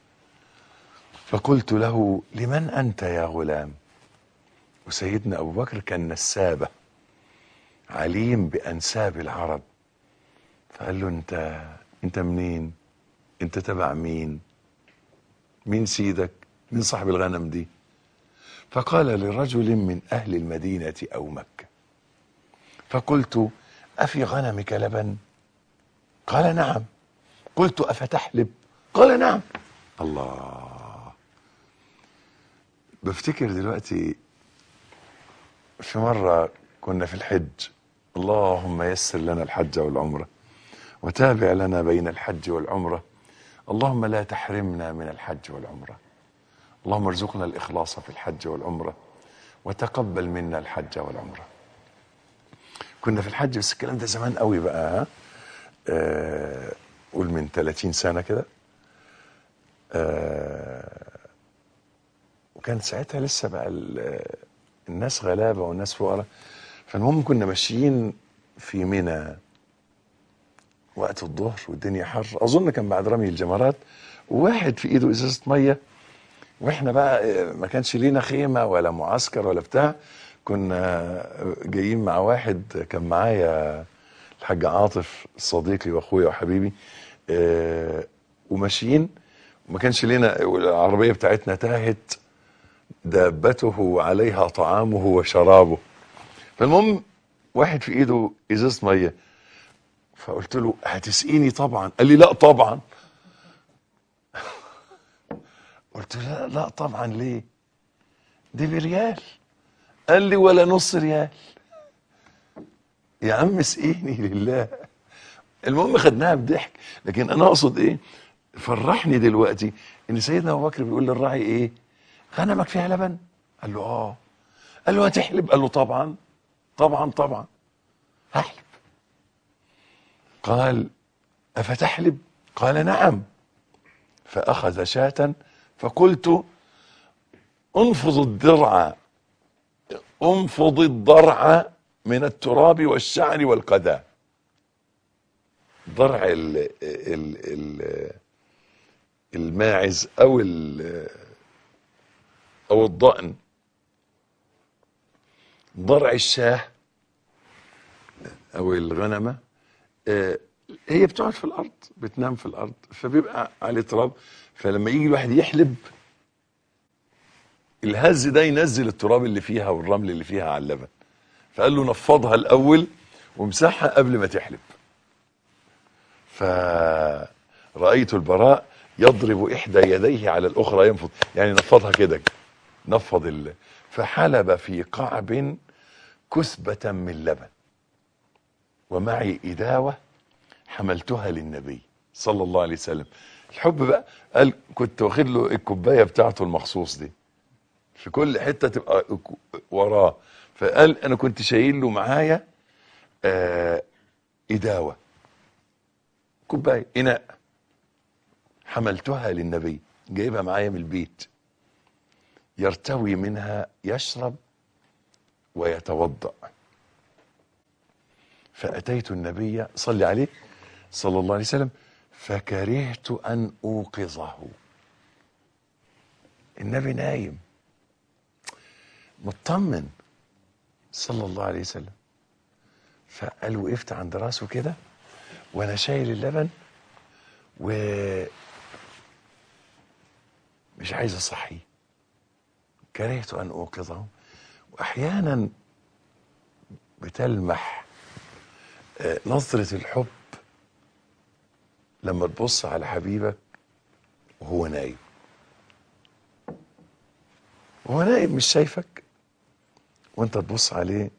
فقلت له لمن انت يا غلام وسيدنا ابو بكر كان نسابه عليم بانساب العرب فقال له انت انت منين انت تبع مين مين سيدك مين صاحب الغنم دي فقال لرجل من اهل المدينه او مكه فقلت افي غنمك لبن قال نعم قلت افتحلب قال نعم الله بفتكر دلوقتي في مرة كنا في الحج اللهم يسر لنا الحج والعمرة وتابع لنا بين الحج والعمرة اللهم لا تحرمنا من الحج والعمرة اللهم ارزقنا الإخلاص في الحج والعمرة وتقبل منا الحج والعمرة كنا في الحج بس الكلام ده زمان قوي بقى ها آه، قول من 30 سنة كده آه، وكان ساعتها لسه بقى ال- الناس غلابه والناس فقراء فالمهم كنا ماشيين في منى وقت الظهر والدنيا حر اظن كان بعد رمي الجمرات وواحد في ايده ازازه ميه واحنا بقى آه، ما كانش لينا خيمه ولا معسكر ولا بتاع كنا جايين مع واحد كان معايا الحاج عاطف صديقي واخويا وحبيبي آه، وماشيين وما كانش لنا العربيه بتاعتنا تاهت دابته عليها طعامه وشرابه فالمهم واحد في ايده ازازه ميه فقلت له هتسقيني طبعا قال لي لا طبعا قلت له لا لا طبعا ليه دي بريال قال لي ولا نص ريال يا عم اسقيني لله المهم خدناها بضحك لكن انا اقصد ايه فرحني دلوقتي ان سيدنا ابو بكر بيقول للراعي ايه غنمك فيها لبن قال له اه قال له هتحلب قال له طبعا طبعا طبعا هحلب قال افتحلب قال نعم فاخذ شاة فقلت انفض الدرع انفض الضرع من التراب والشعر والقذى ضرع ال ال ال الماعز او ال او الضأن ضرع الشاه او الغنمه آه، هي بتقعد في الارض بتنام في الارض فبيبقى عليه تراب فلما يجي الواحد يحلب الهز ده ينزل التراب اللي فيها والرمل اللي فيها على اللبن فقال له نفضها الاول وامسحها قبل ما تحلب فرأيت البراء يضرب إحدى يديه على الأخرى ينفض يعني نفضها كده نفض ال... فحلب في قعب كثبة من لبن ومعي إداوة حملتها للنبي صلى الله عليه وسلم الحب بقى قال كنت واخد له الكوباية بتاعته المخصوص دي في كل حتة تبقى وراه فقال أنا كنت شايل له معايا آه إداوة كوباية إناء حملتها للنبي جايبها معايا من البيت يرتوي منها يشرب ويتوضأ فأتيت النبي صلي عليه صلى الله عليه وسلم فكرهت أن أوقظه النبي نايم مطمن صلى الله عليه وسلم فقال وقفت عند راسه كده وانا شايل اللبن و مش عايز اصحيه كرهت ان اوقظه واحيانا بتلمح آه، نظرة الحب لما تبص على حبيبك وهو نايم وهو نايم مش شايفك وانت تبص عليه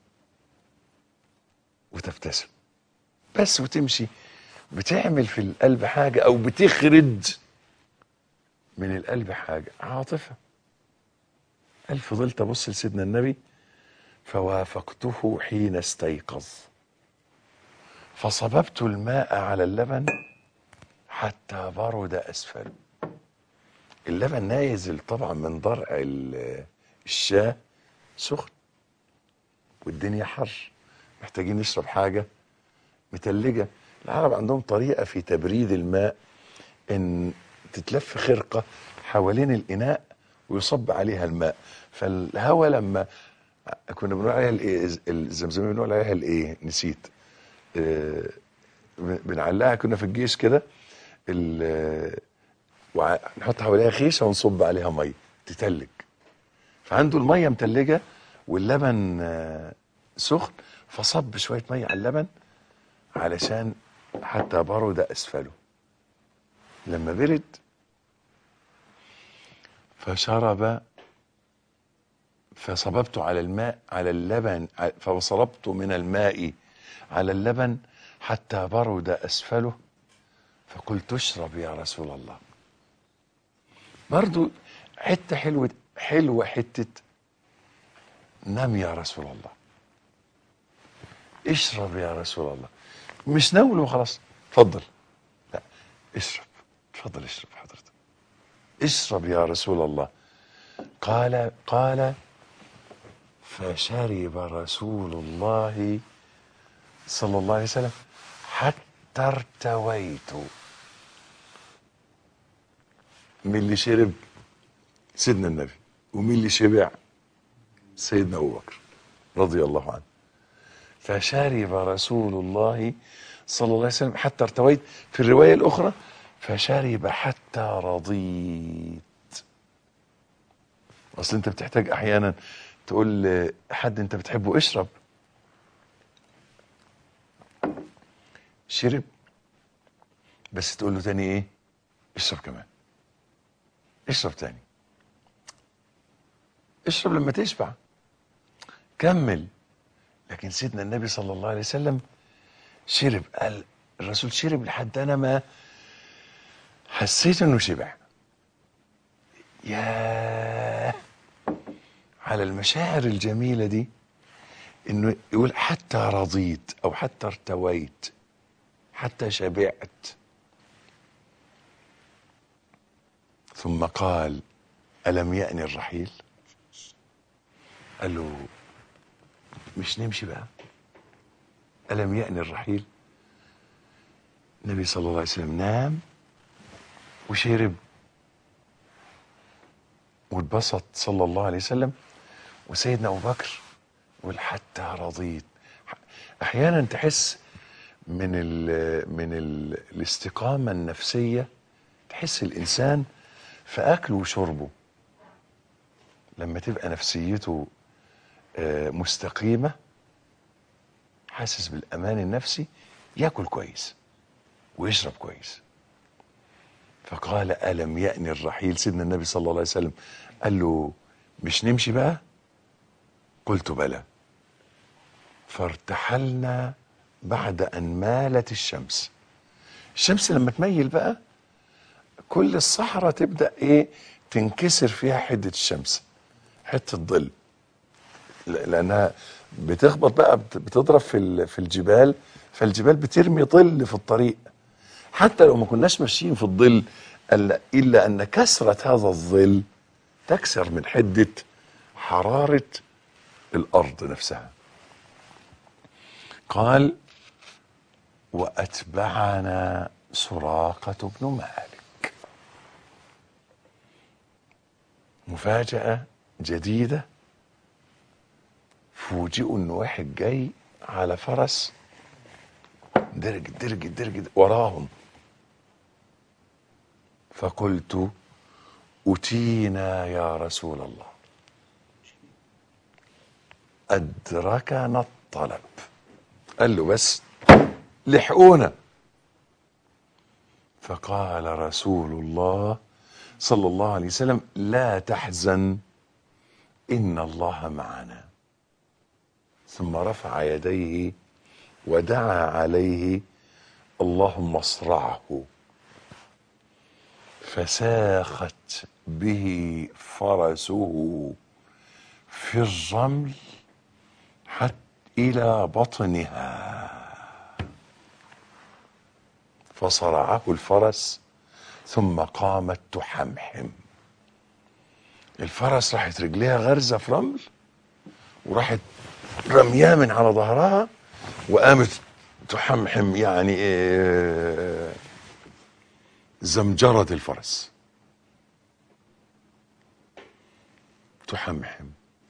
وتبتسم بس وتمشي بتعمل في القلب حاجة أو بتخرج من القلب حاجة عاطفة قال فضلت أبص لسيدنا النبي فوافقته حين استيقظ فصببت الماء على اللبن حتى برد أسفله اللبن نازل طبعا من ضرع ال- الشاه سخن والدنيا حر محتاجين نشرب حاجة متلجة العرب عندهم طريقة في تبريد الماء ان تتلف خرقة حوالين الإناء ويصب عليها الماء فالهواء لما كنا بنقول عليها الايه الزمزمية بنقول عليها الايه نسيت آه، بنعلقها كنا في الجيش كده ال- وع- نحط حواليها خيشه ونصب عليها ميه تتلج فعنده الميه متلجه واللبن آه، سخن فصب شويه ميه على اللبن علشان حتى برد اسفله لما برد فشرب فصببت على الماء على اللبن فصببت من الماء على اللبن حتى برد اسفله فقلت اشرب يا رسول الله برضو حته حلوه حلوه حته نم يا رسول الله اشرب يا رسول الله مش نول وخلاص اتفضل لا اشرب اتفضل اشرب حضرتك اشرب يا رسول الله قال قال فشرب رسول الله صلى الله عليه وسلم حتى ارتويت مين اللي شرب سيدنا النبي ومين اللي شبع سيدنا ابو بكر رضي الله عنه فشرب رسول الله صلى الله عليه وسلم حتى ارتويت في الروايه الاخرى فشرب حتى رضيت اصل انت بتحتاج احيانا تقول لحد انت بتحبه اشرب شرب بس تقول له تاني ايه اشرب كمان اشرب تاني اشرب لما تشبع كمل لكن سيدنا النبي صلى الله عليه وسلم شرب قال الرسول شرب لحد انا ما حسيت انه شبع يا على المشاعر الجميلة دي انه يقول حتى رضيت او حتى ارتويت حتى شبعت ثم قال ألم يأن الرحيل قال له مش نمشي بقى ألم يأن الرحيل النبي صلى الله عليه وسلم نام وشرب واتبسط صلى الله عليه وسلم وسيدنا ابو بكر يقول حتى رضيت احيانا تحس من ال من ال الاستقامه النفسيه تحس الانسان في اكله وشربه لما تبقى نفسيته آه، مستقيمه حاسس بالامان النفسي ياكل كويس ويشرب كويس فقال الم يأني الرحيل سيدنا النبي صلى الله عليه وسلم قال له مش نمشي بقى قلت بلى فارتحلنا بعد ان مالت الشمس الشمس لما تميل بقى كل الصحراء تبدا ايه تنكسر فيها حده الشمس حته ظل ل- لانها بتخبط بقى بت- بتضرب في ال- في الجبال فالجبال بترمي ظل في الطريق حتى لو ما كناش ماشيين في الظل الا إلا ان كثره هذا الظل تكسر من حده حراره الارض نفسها قال واتبعنا سراقه بن مالك مفاجاه جديده فوجئوا ان واحد جاي على فرس درج درج درج وراهم فقلت اتينا يا رسول الله ادركنا الطلب قال له بس لحقونا فقال رسول الله صلى الله عليه وسلم لا تحزن ان الله معنا ثم رفع يديه ودعا عليه اللهم اصرعه فساخت به فرسه في الرمل حتى الى بطنها فصرعه الفرس ثم قامت تحمحم الفرس راحت رجليها غرزه في رمل وراحت رمياه من على ظهرها وقامت تحمحم يعني إيه زمجرة الفرس تحمحم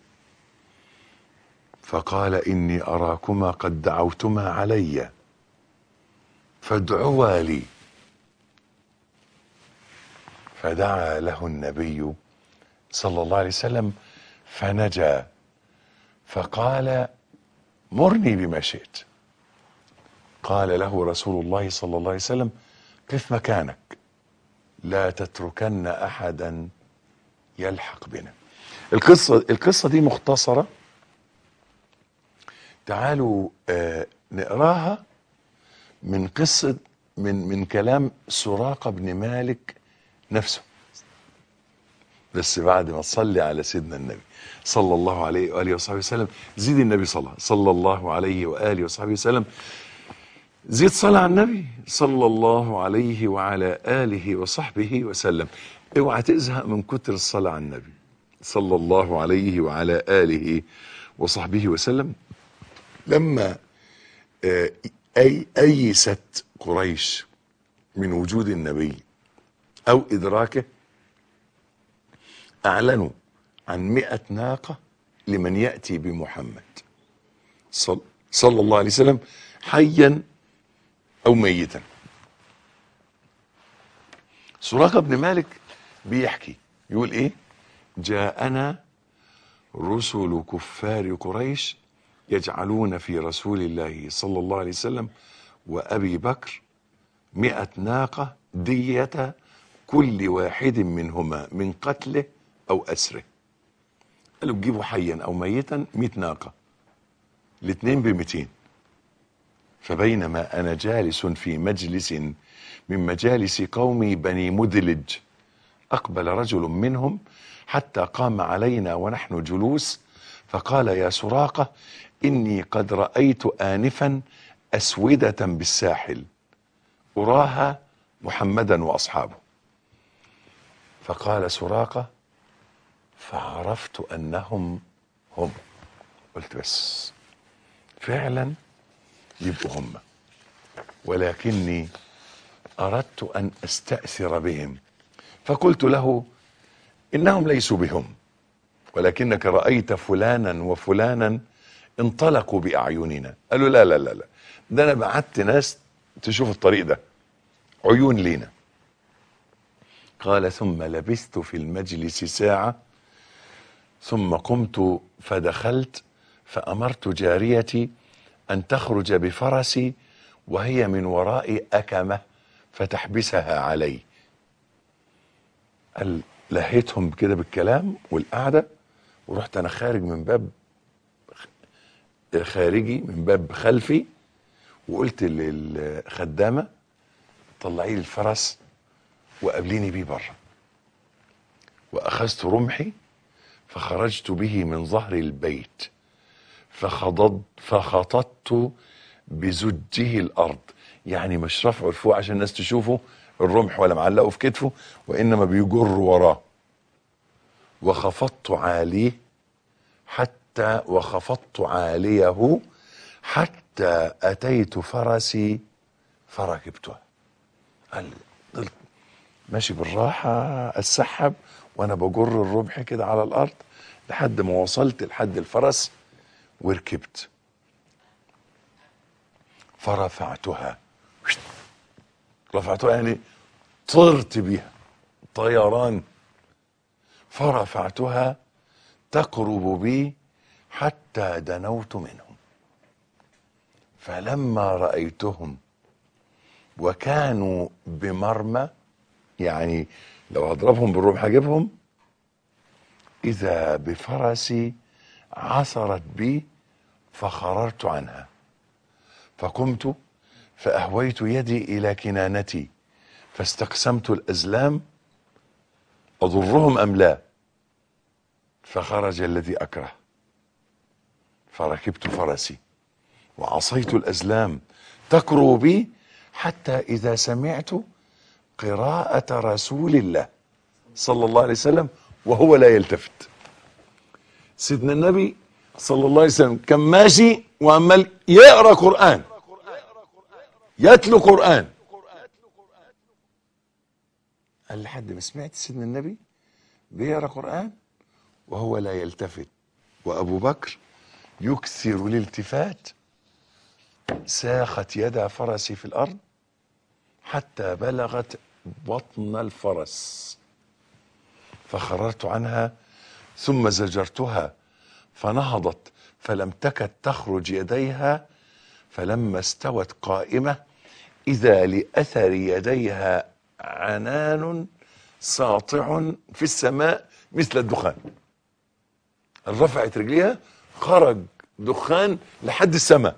فقال إني أراكما قد دعوتما علي فادعوا لي فدعا له النبي صلى الله عليه وسلم فنجا فقال مرني بما شئت قال له رسول الله صلى الله عليه وسلم قف مكانك لا تتركن احدا يلحق بنا القصه القصه دي مختصره تعالوا آه نقراها من قصه من من كلام سراقه بن مالك نفسه بس بعد ما تصلي على سيدنا النبي صلى الله عليه واله وصحبه وسلم زيد النبي صلى صلى الله عليه واله وصحبه وسلم زيد صلاة على النبي صلى الله عليه وعلى آله وصحبه وسلم اوعى تزهق من كتر الصلاة على النبي صلى الله عليه وعلى آله وصحبه وسلم لما آه، أي أيست قريش من وجود النبي أو إدراكه أعلنوا عن مئة ناقة لمن يأتي بمحمد صل صلى الله عليه وسلم حيا أو ميتا سراقة بن مالك بيحكي يقول إيه جاءنا رسل كفار قريش يجعلون في رسول الله صلى الله عليه وسلم وأبي بكر مئة ناقة دية كل واحد منهما من قتله أو أسره قالوا تجيبوا حيا أو ميتا مئة ناقة الاثنين بمئتين فبينما أنا جالس في مجلس من مجالس قومي بني مدلج أقبل رجل منهم حتى قام علينا ونحن جلوس فقال يا سراقة إني قد رأيت آنفا أسودة بالساحل أراها محمدا وأصحابه فقال سراقة فعرفت أنهم هم قلت بس فعلا يبقوا هم ولكني اردت ان استاثر بهم فقلت له انهم ليسوا بهم ولكنك رايت فلانا وفلانا انطلقوا باعيننا قالوا لا لا لا لا ده انا بعت ناس تشوف الطريق ده عيون لينا قال ثم لبثت في المجلس ساعه ثم قمت فدخلت فامرت جاريتي ان تخرج بفرسي وهي من ورائي اكمه فتحبسها علي قال لهيتهم كده بالكلام والقعده ورحت انا خارج من باب خارجي من باب خلفي وقلت للخدامه طلعي لي الفرس وقابليني بيه بره واخذت رمحي فخرجت به من ظهر البيت فخضض فخططت بزجه الارض يعني مش رفعه لفوق عشان الناس تشوفه الرمح ولا معلقه في كتفه وانما بيجر وراه وخفضت عاليه حتى وخفضت عاليه حتى اتيت فرسي فركبتها قال ضلت ماشي بالراحه السحب وانا بجر الرمح كده على الارض لحد ما وصلت لحد الفرس وركبت فرفعتها رفعتها يعني طرت بها طيران فرفعتها تقرب بي حتى دنوت منهم فلما رايتهم وكانوا بمرمى يعني لو هضربهم بالرمح هجيبهم اذا بفرسي عثرت بي فخررت عنها فقمت فاهويت يدي الى كنانتي فاستقسمت الازلام اضرهم ام لا فخرج الذي اكره فركبت فرسي وعصيت الازلام تكرو بي حتى اذا سمعت قراءه رسول الله صلى الله عليه وسلم وهو لا يلتفت سيدنا النبي صلى الله عليه وسلم كان ماشي وعمال يقرا قران يتلو قران قال لحد ما سمعت سيدنا النبي بيقرا قران وهو لا يلتفت وابو بكر يكثر الالتفات ساخت يد فرسي في الارض حتى بلغت بطن الفرس فخررت عنها ثم زجرتها فنهضت فلم تكد تخرج يديها فلما استوت قائمه اذا لاثر يديها عنان ساطع في السماء مثل الدخان رفعت رجليها خرج دخان لحد السماء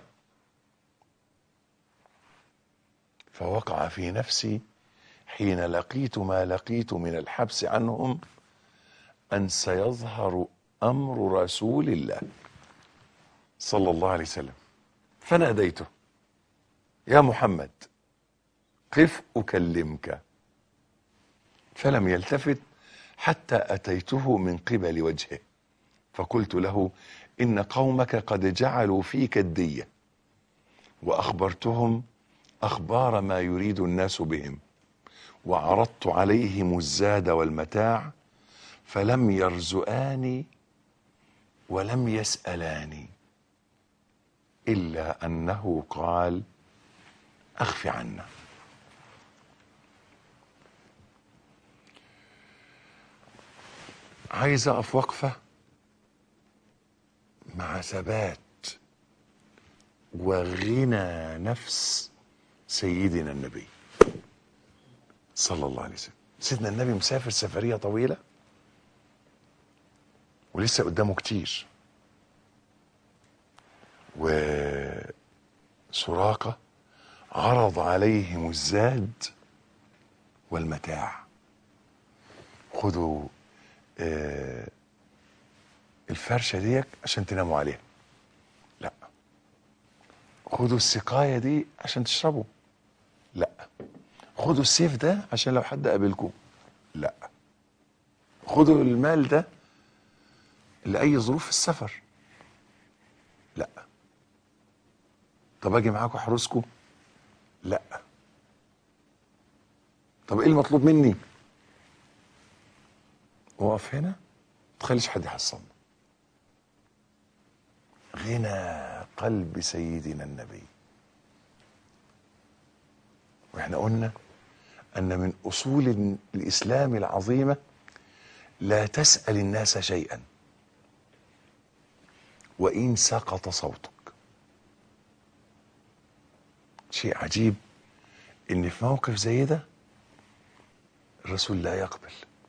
فوقع في نفسي حين لقيت ما لقيت من الحبس عنهم ان سيظهر امر رسول الله صلى الله عليه وسلم فناديته يا محمد قف اكلمك فلم يلتفت حتى اتيته من قبل وجهه فقلت له ان قومك قد جعلوا فيك الديه واخبرتهم اخبار ما يريد الناس بهم وعرضت عليهم الزاد والمتاع فلم يرزقاني ولم يسالاني الا انه قال اخف عنا عايز اقف وقفه مع ثبات وغنى نفس سيدنا النبي صلى الله عليه وسلم سيدنا النبي مسافر سفرية طويلة ولسه قدامه كتير وسراقة عرض عليهم الزاد والمتاع خدوا آه الفرشة ديك عشان تناموا عليها لا خدوا السقاية دي عشان تشربوا لا خدوا السيف ده عشان لو حد قابلكم لا خدوا المال ده لأي ظروف السفر لا طب اجي معاكم احرسكم لا طب ايه المطلوب مني اقف هنا ما تخليش حد يحصلنا غنى قلب سيدنا النبي واحنا قلنا ان من اصول الاسلام العظيمه لا تسال الناس شيئا وان سقط صوتك شيء عجيب ان في موقف زي ده الرسول لا يقبل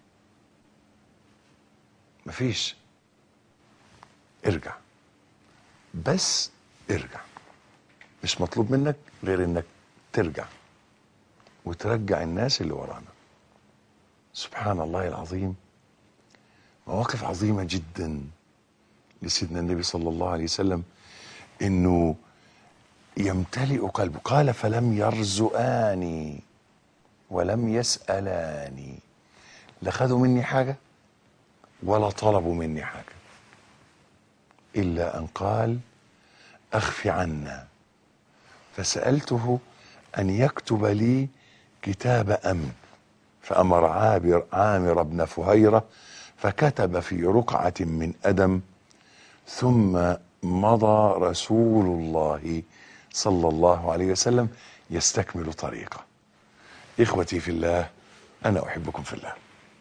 مفيش ارجع بس ارجع مش مطلوب منك غير انك ترجع وترجع الناس اللي ورانا سبحان الله العظيم مواقف عظيمة جدا لسيدنا النبي صلى الله عليه وسلم انه يمتلئ قلبه قال فلم يرزقاني ولم يسألاني لا خدوا مني حاجة ولا طلبوا مني حاجة إلا أن قال أخف عنا فسألته أن يكتب لي كتاب أمن فأمر عابر عامر بن فهيرة فكتب في رقعة من أدم ثم مضى رسول الله صلى الله عليه وسلم يستكمل طريقه إخوتي في الله أنا أحبكم في الله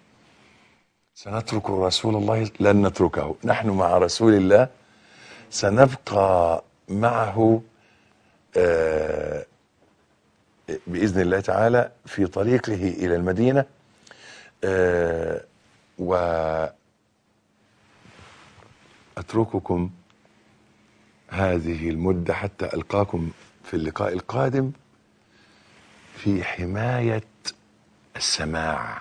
سنترك رسول الله لن نتركه نحن مع رسول الله سنبقى معه آه بإذن الله تعالى في طريقه إلى المدينة آه وأترككم هذه المدة حتى ألقاكم في اللقاء القادم في حماية السماع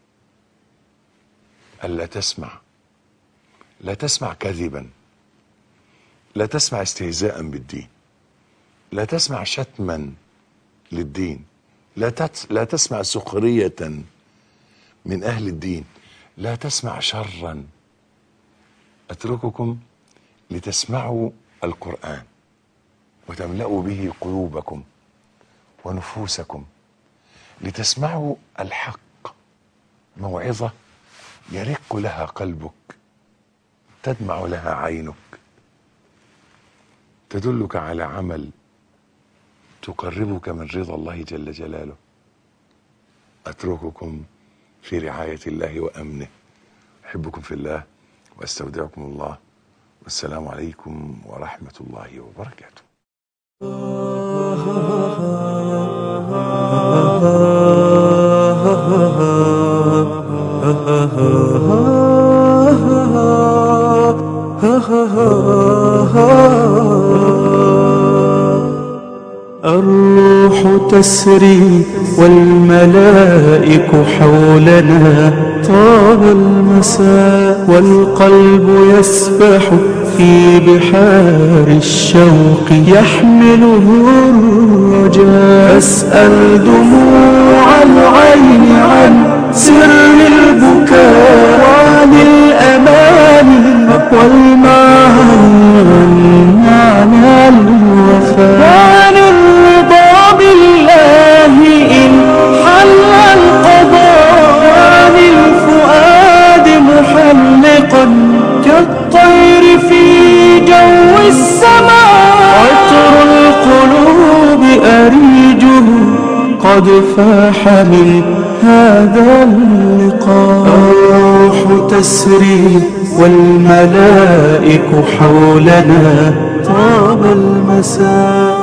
ألا تسمع لا تسمع كذبا لا تسمع استهزاء بالدين لا تسمع شتما للدين لا تت... لا تسمع سخرية من أهل الدين لا تسمع شرا أترككم لتسمعوا القرآن وتملأوا به قلوبكم ونفوسكم لتسمعوا الحق موعظة يرق لها قلبك تدمع لها عينك تدلك على عمل تقربك من رضا الله جل جلاله اترككم في رعايه الله وامنه احبكم في الله واستودعكم الله والسلام عليكم ورحمه الله وبركاته الروح تسري والملائك حولنا طاب المساء والقلب يسبح في بحار الشوق يحمله الرجاء أسأل دموع العين عن سر البكاء وعن الأمان والمعنى معنى الوفاء وعن الرضا بالله إن حل القضاء وعن الفؤاد محلقا كالطير في جو السماء عطر القلوب أريجه قد فاح من هذا اللقاء الروح تسري والملائك حولنا طاب المساء